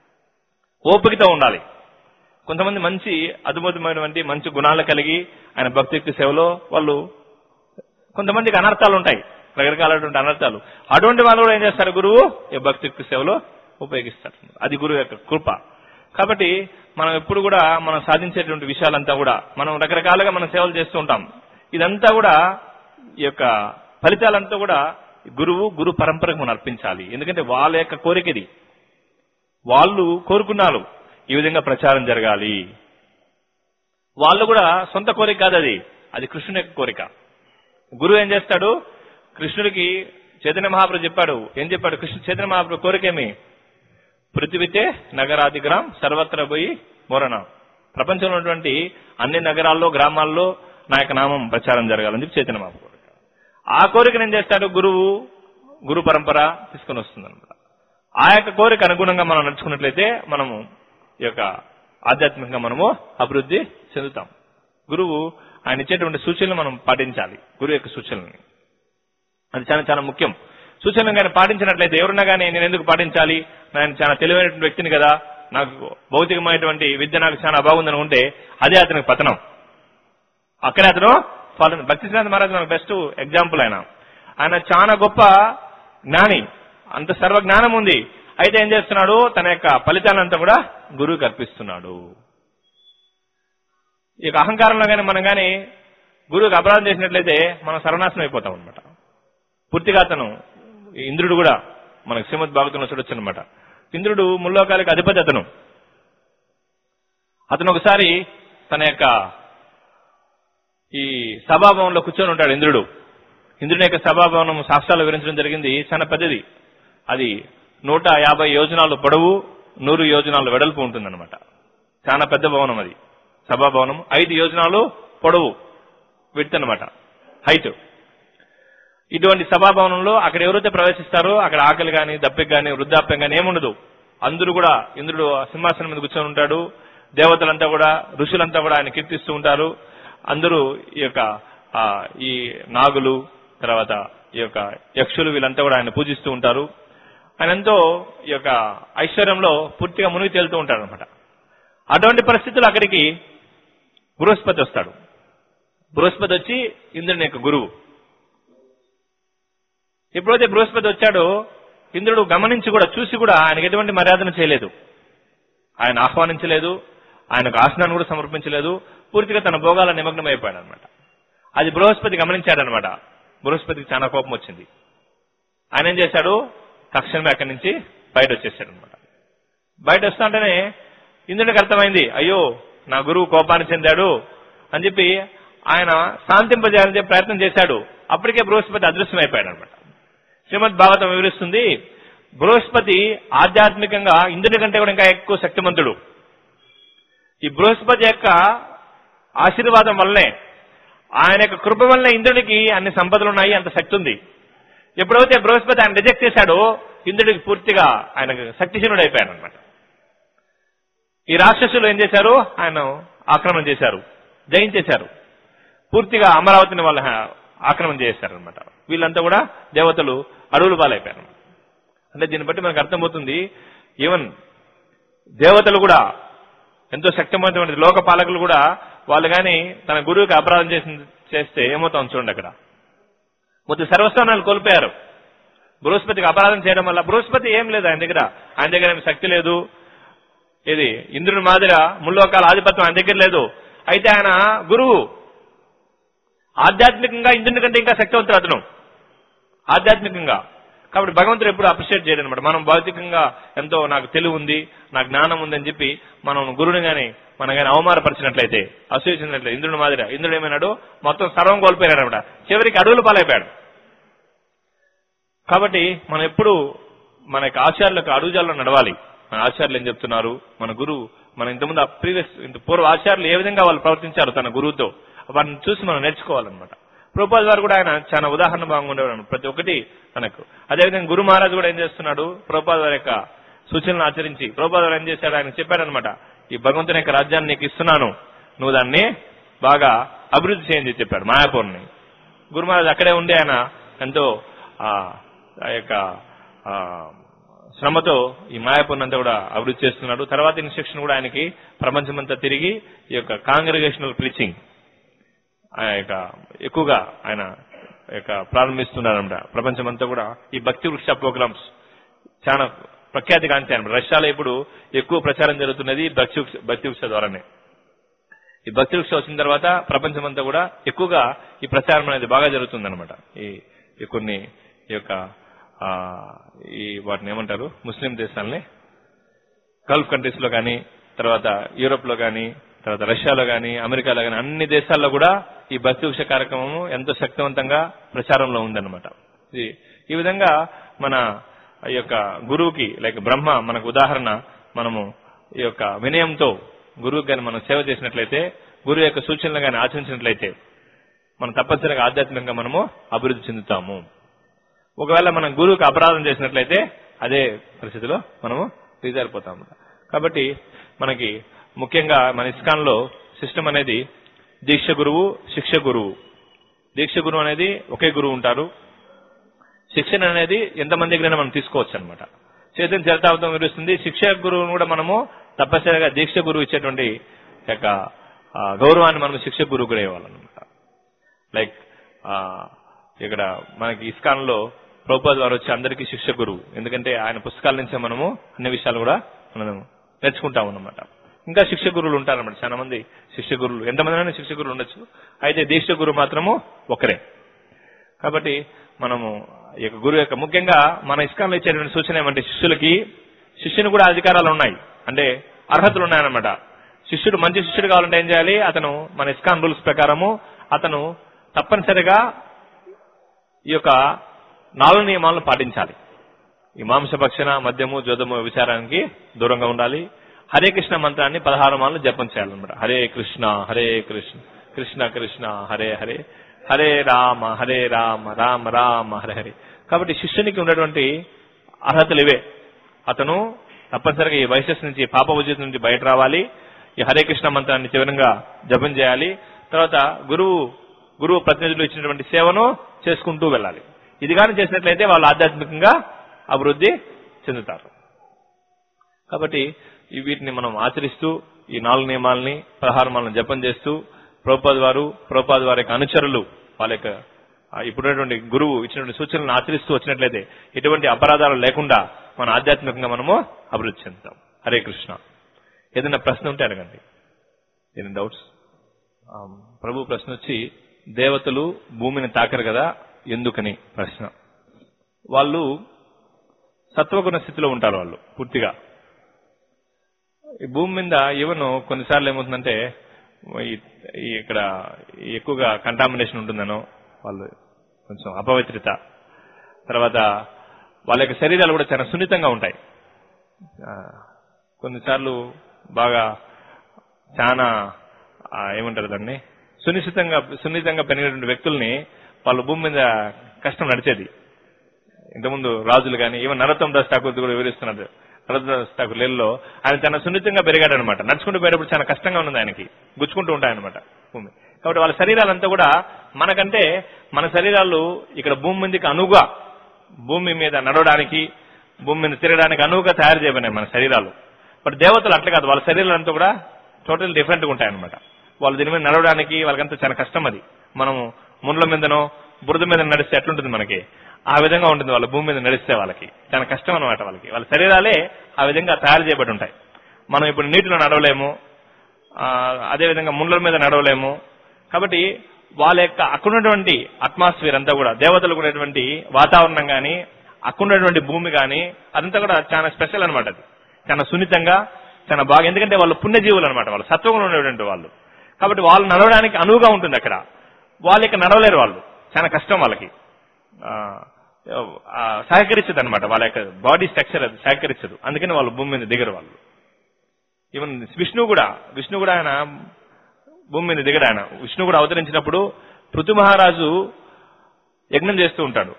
ఓపికతో ఉండాలి కొంతమంది మంచి అద్భుతమైనటువంటి మంచి గుణాలు కలిగి ఆయన భక్తియుక్తి సేవలో వాళ్ళు కొంతమందికి అనర్థాలు ఉంటాయి రకరకాలైనటువంటి అనర్థాలు అటువంటి వాళ్ళు కూడా ఏం చేస్తారు గురువు ఈ భక్తి సేవలో ఉపయోగిస్తారు అది గురువు యొక్క కృప కాబట్టి మనం ఎప్పుడు కూడా మనం సాధించేటువంటి విషయాలంతా కూడా మనం రకరకాలుగా మనం సేవలు చేస్తూ ఉంటాం ఇదంతా కూడా ఈ యొక్క ఫలితాలంతా కూడా గురువు గురు పరంపరకు మనం అర్పించాలి ఎందుకంటే వాళ్ళ యొక్క కోరిక ఇది వాళ్ళు కోరుకున్నారు ఈ విధంగా ప్రచారం జరగాలి వాళ్ళు కూడా సొంత కోరిక కాదు అది అది కృష్ణుని యొక్క కోరిక గురువు ఏం చేస్తాడు కృష్ణుడికి చైతన్య మహాప్రభు చెప్పాడు ఏం చెప్పాడు కృష్ణ చైతన్య మహాప్రభు కోరికేమి పృథివితే నగరాదిగ్రాం సర్వత్ర పోయి మోరణ ప్రపంచంలో ఉన్నటువంటి అన్ని నగరాల్లో గ్రామాల్లో నా యొక్క నామం ప్రచారం జరగాలని చెప్పి చైతన్య మహాప్రభు కోరిక ఆ కోరికను ఏం చేస్తాడు గురువు గురు పరంపర తీసుకొని వస్తుంది అనమాట ఆ యొక్క కోరిక అనుగుణంగా మనం నడుచుకున్నట్లయితే మనము ఈ యొక్క ఆధ్యాత్మికంగా మనము అభివృద్ధి చెందుతాం గురువు ఆయన ఇచ్చేటువంటి సూచనలు మనం పాటించాలి గురువు యొక్క సూచనల్ని అది చాలా చాలా ముఖ్యం సూచనలు కానీ పాటించినట్లయితే ఎవరున్నా కానీ నేను ఎందుకు పాటించాలి నేను చాలా తెలివైనటువంటి వ్యక్తిని కదా నాకు భౌతికమైనటువంటి విద్య నాకు చాలా బాగుందని ఉంటే అదే అతనికి పతనం అక్కడే అతను ఫలం భక్తి శ్రీనాథ్ మహారాజ్ మనకు బెస్ట్ ఎగ్జాంపుల్ ఆయన ఆయన చాలా గొప్ప జ్ఞాని అంత సర్వ జ్ఞానం ఉంది అయితే ఏం చేస్తున్నాడు తన యొక్క ఫలితాలంతా కూడా గురువుకి అర్పిస్తున్నాడు ఈ యొక్క అహంకారంలో కానీ మనం కానీ గురువుకి అపరాధం చేసినట్లయితే మనం సర్వనాశనం అయిపోతాం అనమాట పూర్తిగా అతను ఈ ఇంద్రుడు కూడా మనకు శ్రీమద్ భాగవతంలో చూడొచ్చు అనమాట ఇంద్రుడు ముల్లోకాలకు అధిపతి అతను అతను ఒకసారి తన యొక్క ఈ సభాభవనంలో కూర్చొని ఉంటాడు ఇంద్రుడు ఇంద్రుని యొక్క సభాభవనం శాస్త్రాలు వివరించడం జరిగింది చాలా పెద్దది అది నూట యాభై యోజనాలు పొడవు నూరు యోజనాలు వెడల్పు ఉంటుందన్నమాట చాలా పెద్ద భవనం అది సభాభవనం ఐదు యోజనాలు పొడవు విడ్త్ అనమాట హైట్ ఇటువంటి సభాభవనంలో అక్కడ ఎవరైతే ప్రవేశిస్తారో అక్కడ ఆకలి గాని దప్పిక గాని వృద్ధాప్యం గాని ఏముండదు అందరూ కూడా ఇంద్రుడు సింహాసనం మీద కూర్చొని ఉంటాడు దేవతలంతా కూడా ఋషులంతా కూడా ఆయన కీర్తిస్తూ ఉంటారు అందరూ ఈ యొక్క ఆ, ఈ నాగులు తర్వాత ఈ యొక్క యక్షులు వీళ్ళంతా కూడా ఆయన పూజిస్తూ ఉంటారు ఆయన ఎంతో ఈ యొక్క ఐశ్వర్యంలో పూర్తిగా మునిగి తేలుతూ ఉంటాడు అనమాట అటువంటి పరిస్థితులు అక్కడికి బృహస్పతి వస్తాడు బృహస్పతి వచ్చి ఇంద్రుని యొక్క గురువు ఎప్పుడైతే బృహస్పతి వచ్చాడో ఇంద్రుడు గమనించి కూడా చూసి కూడా ఆయనకు ఎటువంటి మర్యాదను చేయలేదు ఆయన ఆహ్వానించలేదు ఆయనకు ఆసనాన్ని కూడా సమర్పించలేదు పూర్తిగా తన భోగాల నిమగ్నం అయిపోయాడు అనమాట అది బృహస్పతి గమనించాడనమాట బృహస్పతికి చాలా కోపం వచ్చింది ఆయన ఏం చేశాడు తక్షణమే అక్కడి నుంచి బయట వచ్చేసాడు అనమాట బయట వస్తుంటేనే ఇంద్రుడికి అర్థమైంది అయ్యో నా గురువు కోపాన్ని చెందాడు అని చెప్పి ఆయన శాంతింపజేయాలని చెప్పి ప్రయత్నం చేశాడు అప్పటికే బృహస్పతి అదృశ్యం అయిపోయాడు అనమాట శ్రీమద్ భాగవతం వివరిస్తుంది బృహస్పతి ఆధ్యాత్మికంగా ఇంద్రుడి కంటే కూడా ఇంకా ఎక్కువ శక్తిమంతుడు ఈ బృహస్పతి యొక్క ఆశీర్వాదం వల్లనే ఆయన యొక్క కృప వల్లనే ఇంద్రుడికి అన్ని సంపదలు ఉన్నాయి అంత శక్తి ఉంది ఎప్పుడైతే బృహస్పతి ఆయన రిజెక్ట్ చేశాడో ఇంద్రుడికి పూర్తిగా ఆయన శక్తిహీనుడు అయిపోయాడు అనమాట ఈ రాక్షసులు ఏం చేశారు ఆయన ఆక్రమణ చేశారు జయించేశారు పూర్తిగా అమరావతిని వాళ్ళ ఆక్రమణ చేశారు అనమాట వీళ్ళంతా కూడా దేవతలు అడవులు పాలైపోయారు అంటే దీన్ని బట్టి మనకు అర్థమవుతుంది ఈవెన్ దేవతలు కూడా ఎంతో శక్తివంతమైన లోక పాలకులు కూడా వాళ్ళు గాని తన గురువుకి అపరాధం చేసి చేస్తే ఏమవుతాం చూడండి అక్కడ మొత్తం సర్వస్థానాలు కోల్పోయారు బృహస్పతికి అపరాధం చేయడం వల్ల బృహస్పతి ఏం లేదు ఆయన దగ్గర ఆయన దగ్గర ఏమి శక్తి లేదు ఇది ఇంద్రుని మాదిర ముల్లోకాల ఆధిపత్యం ఆయన దగ్గర లేదు అయితే ఆయన గురువు ఆధ్యాత్మికంగా ఇంద్రుని కంటే ఇంకా శక్తివంతుడు అతను ఆధ్యాత్మికంగా కాబట్టి భగవంతుడు ఎప్పుడు అప్రిషియేట్ చేయడం అనమాట మనం భౌతికంగా ఎంతో నాకు తెలివి ఉంది నాకు జ్ఞానం ఉందని చెప్పి మనం గురువుని గాని మనం గాని అవమానపరిచినట్లయితే అసూచించినట్లయితే ఇంద్రుని మాదిరి ఇంద్రుడు ఏమైనాడు మొత్తం సర్వం కోల్పోయాడు అనమాట చివరికి అడవులు పాలైపోయాడు కాబట్టి మనం ఎప్పుడు మన యొక్క ఆచార్యులకు అడుగుజాల్లో నడవాలి మన ఆచార్యులు ఏం చెప్తున్నారు మన గురువు మన ఇంతకుముందు ప్రీవియస్ ఇంత పూర్వ ఆచార్యులు ఏ విధంగా వాళ్ళు ప్రవర్తించారు తన గురువుతో వాటిని చూసి మనం నేర్చుకోవాలన్నమాట ప్రభుపాద్ వారు కూడా ఆయన చాలా ఉదాహరణ భాగంగా ఉండేవాడు ప్రతి ఒక్కటి తనకు అదేవిధంగా గురు మహారాజ్ కూడా ఏం చేస్తున్నాడు ప్రభుపాద్ వారి యొక్క సూచనలు ఆచరించి ప్రభుపాద్ వారు ఏం చేశాడు ఆయన చెప్పాడనమాట ఈ భగవంతుని యొక్క రాజ్యాన్ని నీకు ఇస్తున్నాను నువ్వు దాన్ని బాగా అభివృద్ధి చేయని చెప్పాడు మాయాపూర్ని గురు మహారాజ్ అక్కడే ఉండి ఆయన ఎంతో ఆ ఆ యొక్క ఆ, శ్రమతో ఈ మాయాపూర్ని అంతా కూడా అభివృద్ధి చేస్తున్నాడు తర్వాత ఇన్స్ట్రక్షన్ కూడా ఆయనకి ప్రపంచమంతా తిరిగి ఈ యొక్క కాంగ్రిగేషనల్ ప్రీచింగ్ ఆ యొక్క ఎక్కువగా ఆయన యొక్క ప్రారంభిస్తున్నారన్నమాట ప్రపంచమంతా కూడా ఈ భక్తి వృక్ష ప్రోగ్రామ్స్ చాలా ప్రఖ్యాతి గాంచాయి అన్నమాట రష్యాలో ఇప్పుడు ఎక్కువ ప్రచారం జరుగుతున్నది భక్తి వృక్ష భక్తి వృక్ష ద్వారానే ఈ భక్తి వృక్ష వచ్చిన తర్వాత ప్రపంచమంతా కూడా ఎక్కువగా ఈ ప్రచారం అనేది బాగా జరుగుతుందన్నమాట ఈ ఈ కొన్ని ఈ యొక్క ఆ, ఈ వాటిని ఏమంటారు ముస్లిం దేశాలని గల్ఫ్ కంట్రీస్ లో కానీ తర్వాత యూరోప్ లో కానీ తర్వాత రష్యాలో కానీ అమెరికాలో కానీ అన్ని దేశాల్లో కూడా ఈ భక్తి వృక్ష కార్యక్రమము ఎంతో శక్తివంతంగా ప్రచారంలో ఉందన్నమాట ఇది ఈ విధంగా మన ఈ యొక్క గురువుకి లైక్ బ్రహ్మ మనకు ఉదాహరణ మనము ఈ యొక్క వినయంతో గురువుకి కానీ మనం సేవ చేసినట్లయితే గురువు యొక్క సూచనలు కానీ ఆచరించినట్లయితే మనం తప్పనిసరిగా ఆధ్యాత్మికంగా మనము అభివృద్ధి చెందుతాము ఒకవేళ మనం గురువుకి అపరాధం చేసినట్లయితే అదే పరిస్థితిలో మనము దిగజారిపోతాము కాబట్టి మనకి ముఖ్యంగా మన ఇస్కాన్ లో సిస్టమ్ అనేది దీక్ష గురువు శిక్ష గురువు దీక్ష గురువు అనేది ఒకే గురువు ఉంటారు శిక్షణ అనేది ఎంతమంది దగ్గరైనా మనం తీసుకోవచ్చు అనమాట చైతన్య చరితావతం వివరిస్తుంది శిక్ష గురువును కూడా మనము తప్పనిసరిగా దీక్ష గురువు ఇచ్చేటువంటి యొక్క ఆ, గౌరవాన్ని మనం శిక్ష గురువు కూడా ఇవ్వాలన్నమాట లైక్ ఆ, ఇక్కడ మనకి ఇస్కాన్ లో ప్రభుపాద్ వారు వచ్చి అందరికీ శిక్ష గురువు ఎందుకంటే ఆయన పుస్తకాల నుంచే మనము అన్ని విషయాలు కూడా మనం నేర్చుకుంటాం అన్నమాట ఇంకా శిక్ష గురువులు ఉంటారన్నమాట చాలా మంది శిక్ష గురువులు ఎంతమంది శిక్ష గురువులు ఉండొచ్చు అయితే దీక్ష గురువు మాత్రము ఒకరే కాబట్టి మనము ఈ యొక్క గురువు యొక్క ముఖ్యంగా మన ఇస్కాన్లో ఇచ్చేటువంటి సూచన ఏమంటే శిష్యులకి శిష్యుని కూడా అధికారాలు ఉన్నాయి అంటే అర్హతలు ఉన్నాయన్నమాట శిష్యుడు మంచి శిష్యుడు కావాలంటే ఏం చేయాలి అతను మన ఇస్కాన్ రూల్స్ ప్రకారము అతను తప్పనిసరిగా ఈ యొక్క నాలుగు నియమాలను పాటించాలి ఈ మాంసభక్షణ మద్యము జోదము విచారానికి దూరంగా ఉండాలి హరే కృష్ణ మంత్రాన్ని పదహారు మాలను జపం చేయాలన్నమాట హరే కృష్ణ హరే కృష్ణ కృష్ణ కృష్ణ హరే హరే హరే రామ హరే రామ రామ రామ హరే హరే కాబట్టి శిష్యునికి ఉన్నటువంటి అర్హతలు ఇవే అతను తప్పనిసరిగా ఈ వైశస్ నుంచి పాప ఉచిత నుంచి బయట రావాలి ఈ హరే కృష్ణ మంత్రాన్ని చివరంగా జపం చేయాలి తర్వాత గురువు గురువు ప్రతినిధులు ఇచ్చినటువంటి సేవను చేసుకుంటూ వెళ్ళాలి ఇది కానీ చేసినట్లయితే వాళ్ళు ఆధ్యాత్మికంగా అభివృద్ధి చెందుతారు కాబట్టి ఈ వీటిని మనం ఆచరిస్తూ ఈ నాలుగు నియమాలని పదహారు మాలను జపం చేస్తూ ప్రభుపాద్ వారు ప్రభుపాద్ వారి యొక్క అనుచరులు వాళ్ళ యొక్క ఆ, ఇప్పుడున్నటువంటి గురువు ఇచ్చినటువంటి సూచనలను ఆచరిస్తూ వచ్చినట్లయితే ఎటువంటి అపరాధాలు లేకుండా మన ఆధ్యాత్మికంగా మనము అభివృద్ధి చెందుతాం హరే కృష్ణ ఏదైనా ప్రశ్న ఉంటే అడగండి ఏదైనా డౌట్స్ ప్రభు ప్రశ్న వచ్చి దేవతలు భూమిని తాకరు కదా ఎందుకని ప్రశ్న వాళ్ళు సత్వగుణ స్థితిలో ఉంటారు వాళ్ళు పూర్తిగా ఈ భూమి మీద ఈవెన్ కొన్నిసార్లు ఏమవుతుందంటే ఈ- ఈ ఇక్కడ ఎక్కువగా కంటామినేషన్ ఉంటుందనో వాళ్ళు కొంచెం అపవిత్రత తర్వాత వాళ్ళ యొక్క శరీరాలు కూడా చాలా సున్నితంగా ఉంటాయి ఆ, కొన్నిసార్లు బాగా చాలా ఆ, ఏమంటారు దాన్ని సునిశ్చితంగా సున్నితంగా పెరిగినటువంటి వ్యక్తుల్ని వాళ్ళ భూమి మీద కష్టం నడిచేది ఇంతకుముందు రాజులు కానీ ఈవెన్ నరోత్తమ్ దాస్ ఠాకూర్ కూడా వివరిస్తున్నారు నరోత్తమ్ దాస్ ఠాకూర్ లేల్లో ఆయన చాలా సున్నితంగా పెరిగాడు అనమాట నడుచుకుంటూ పోయేటప్పుడు చాలా కష్టంగా ఉన్నది ఆయనకి గుచ్చుకుంటూ ఉంటాయన్నమాట భూమి కాబట్టి వాళ్ళ శరీరాలంతా కూడా మనకంటే మన శరీరాలు ఇక్కడ భూమి మీదకి అనువుగా భూమి మీద నడవడానికి భూమి మీద తిరగడానికి అనువుగా తయారు చేయబడినాయి మన శరీరాలు బట్ దేవతలు అట్లా కాదు వాళ్ళ శరీరాలంతా కూడా టోటల్ డిఫరెంట్ గా ఉంటాయన్నమాట వాళ్ళు దీని మీద నడవడానికి వాళ్ళకంతా చాలా కష్టం అది మనము ముండ్ల మీదనో బురద మీద నడిస్తే ఎట్లుంటుంది మనకి ఆ విధంగా ఉంటుంది వాళ్ళ భూమి మీద నడిస్తే వాళ్ళకి చాలా కష్టం అనమాట వాళ్ళకి వాళ్ళ శరీరాలే ఆ విధంగా తయారు చేయబడి ఉంటాయి మనం ఇప్పుడు నీటిలో నడవలేము ఆ, అదే విధంగా ముండ్ల మీద నడవలేము కాబట్టి వాళ్ళ యొక్క అక్కడున్నటువంటి అట్మాస్ఫియర్ అంతా కూడా దేవతలకు ఉన్నటువంటి వాతావరణం గాని అక్కడున్నటువంటి భూమి గాని అదంతా కూడా చాలా స్పెషల్ అనమాట అది చాలా సున్నితంగా చాలా బాగా ఎందుకంటే వాళ్ళు పుణ్యజీవులు అనమాట వాళ్ళు సత్వంలో ఉండేటువంటి వాళ్ళు కాబట్టి వాళ్ళు నడవడానికి అనువుగా ఉంటుంది అక్కడ వాళ్ళు ఇక్కడ నడవలేరు వాళ్ళు చాలా కష్టం వాళ్ళకి ఆ, ఆ, సహకరించదు అనమాట వాళ్ళ యొక్క బాడీ స్ట్రక్చర్ అది సహకరించదు అందుకని వాళ్ళు భూమి మీద దిగరు వాళ్ళు ఈవెన్ విష్ణు కూడా విష్ణు కూడా ఆయన భూమి మీద దిగడు ఆయన విష్ణు కూడా అవతరించినప్పుడు పృథు మహారాజు యజ్ఞం చేస్తూ ఉంటాడు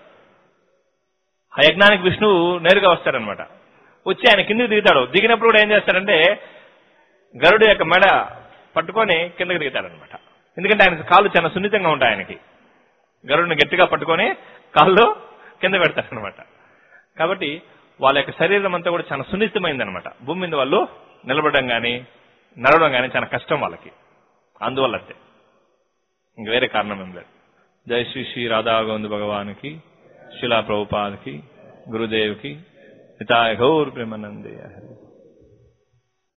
ఆ యజ్ఞానికి విష్ణువు నేరుగా వస్తాడనమాట వచ్చి ఆయన కిందకి దిగుతాడు దిగినప్పుడు కూడా ఏం చేస్తాడంటే గరుడు యొక్క మెడ పట్టుకొని కిందకి దిగుతాడనమాట ఎందుకంటే ఆయన కాళ్ళు చాలా సున్నితంగా ఉంటాయి ఆయనకి గరుడిని గట్టిగా పట్టుకొని కాళ్ళు కింద పెడతారనమాట కాబట్టి వాళ్ళ యొక్క శరీరం అంతా కూడా చాలా సున్నితమైందనమాట భూమి మీద వాళ్ళు నిలబడడం గాని నడవడం గాని చాలా కష్టం వాళ్ళకి అందువల్ల అంతే ఇంక వేరే కారణం ఏం లేదు జై శ్రీ శ్రీ రాధా గోవింద భగవానికి శిలా ప్రభుపాదకి గురుదేవ్కి హితాయ గౌర్ ప్రేమానందే హరి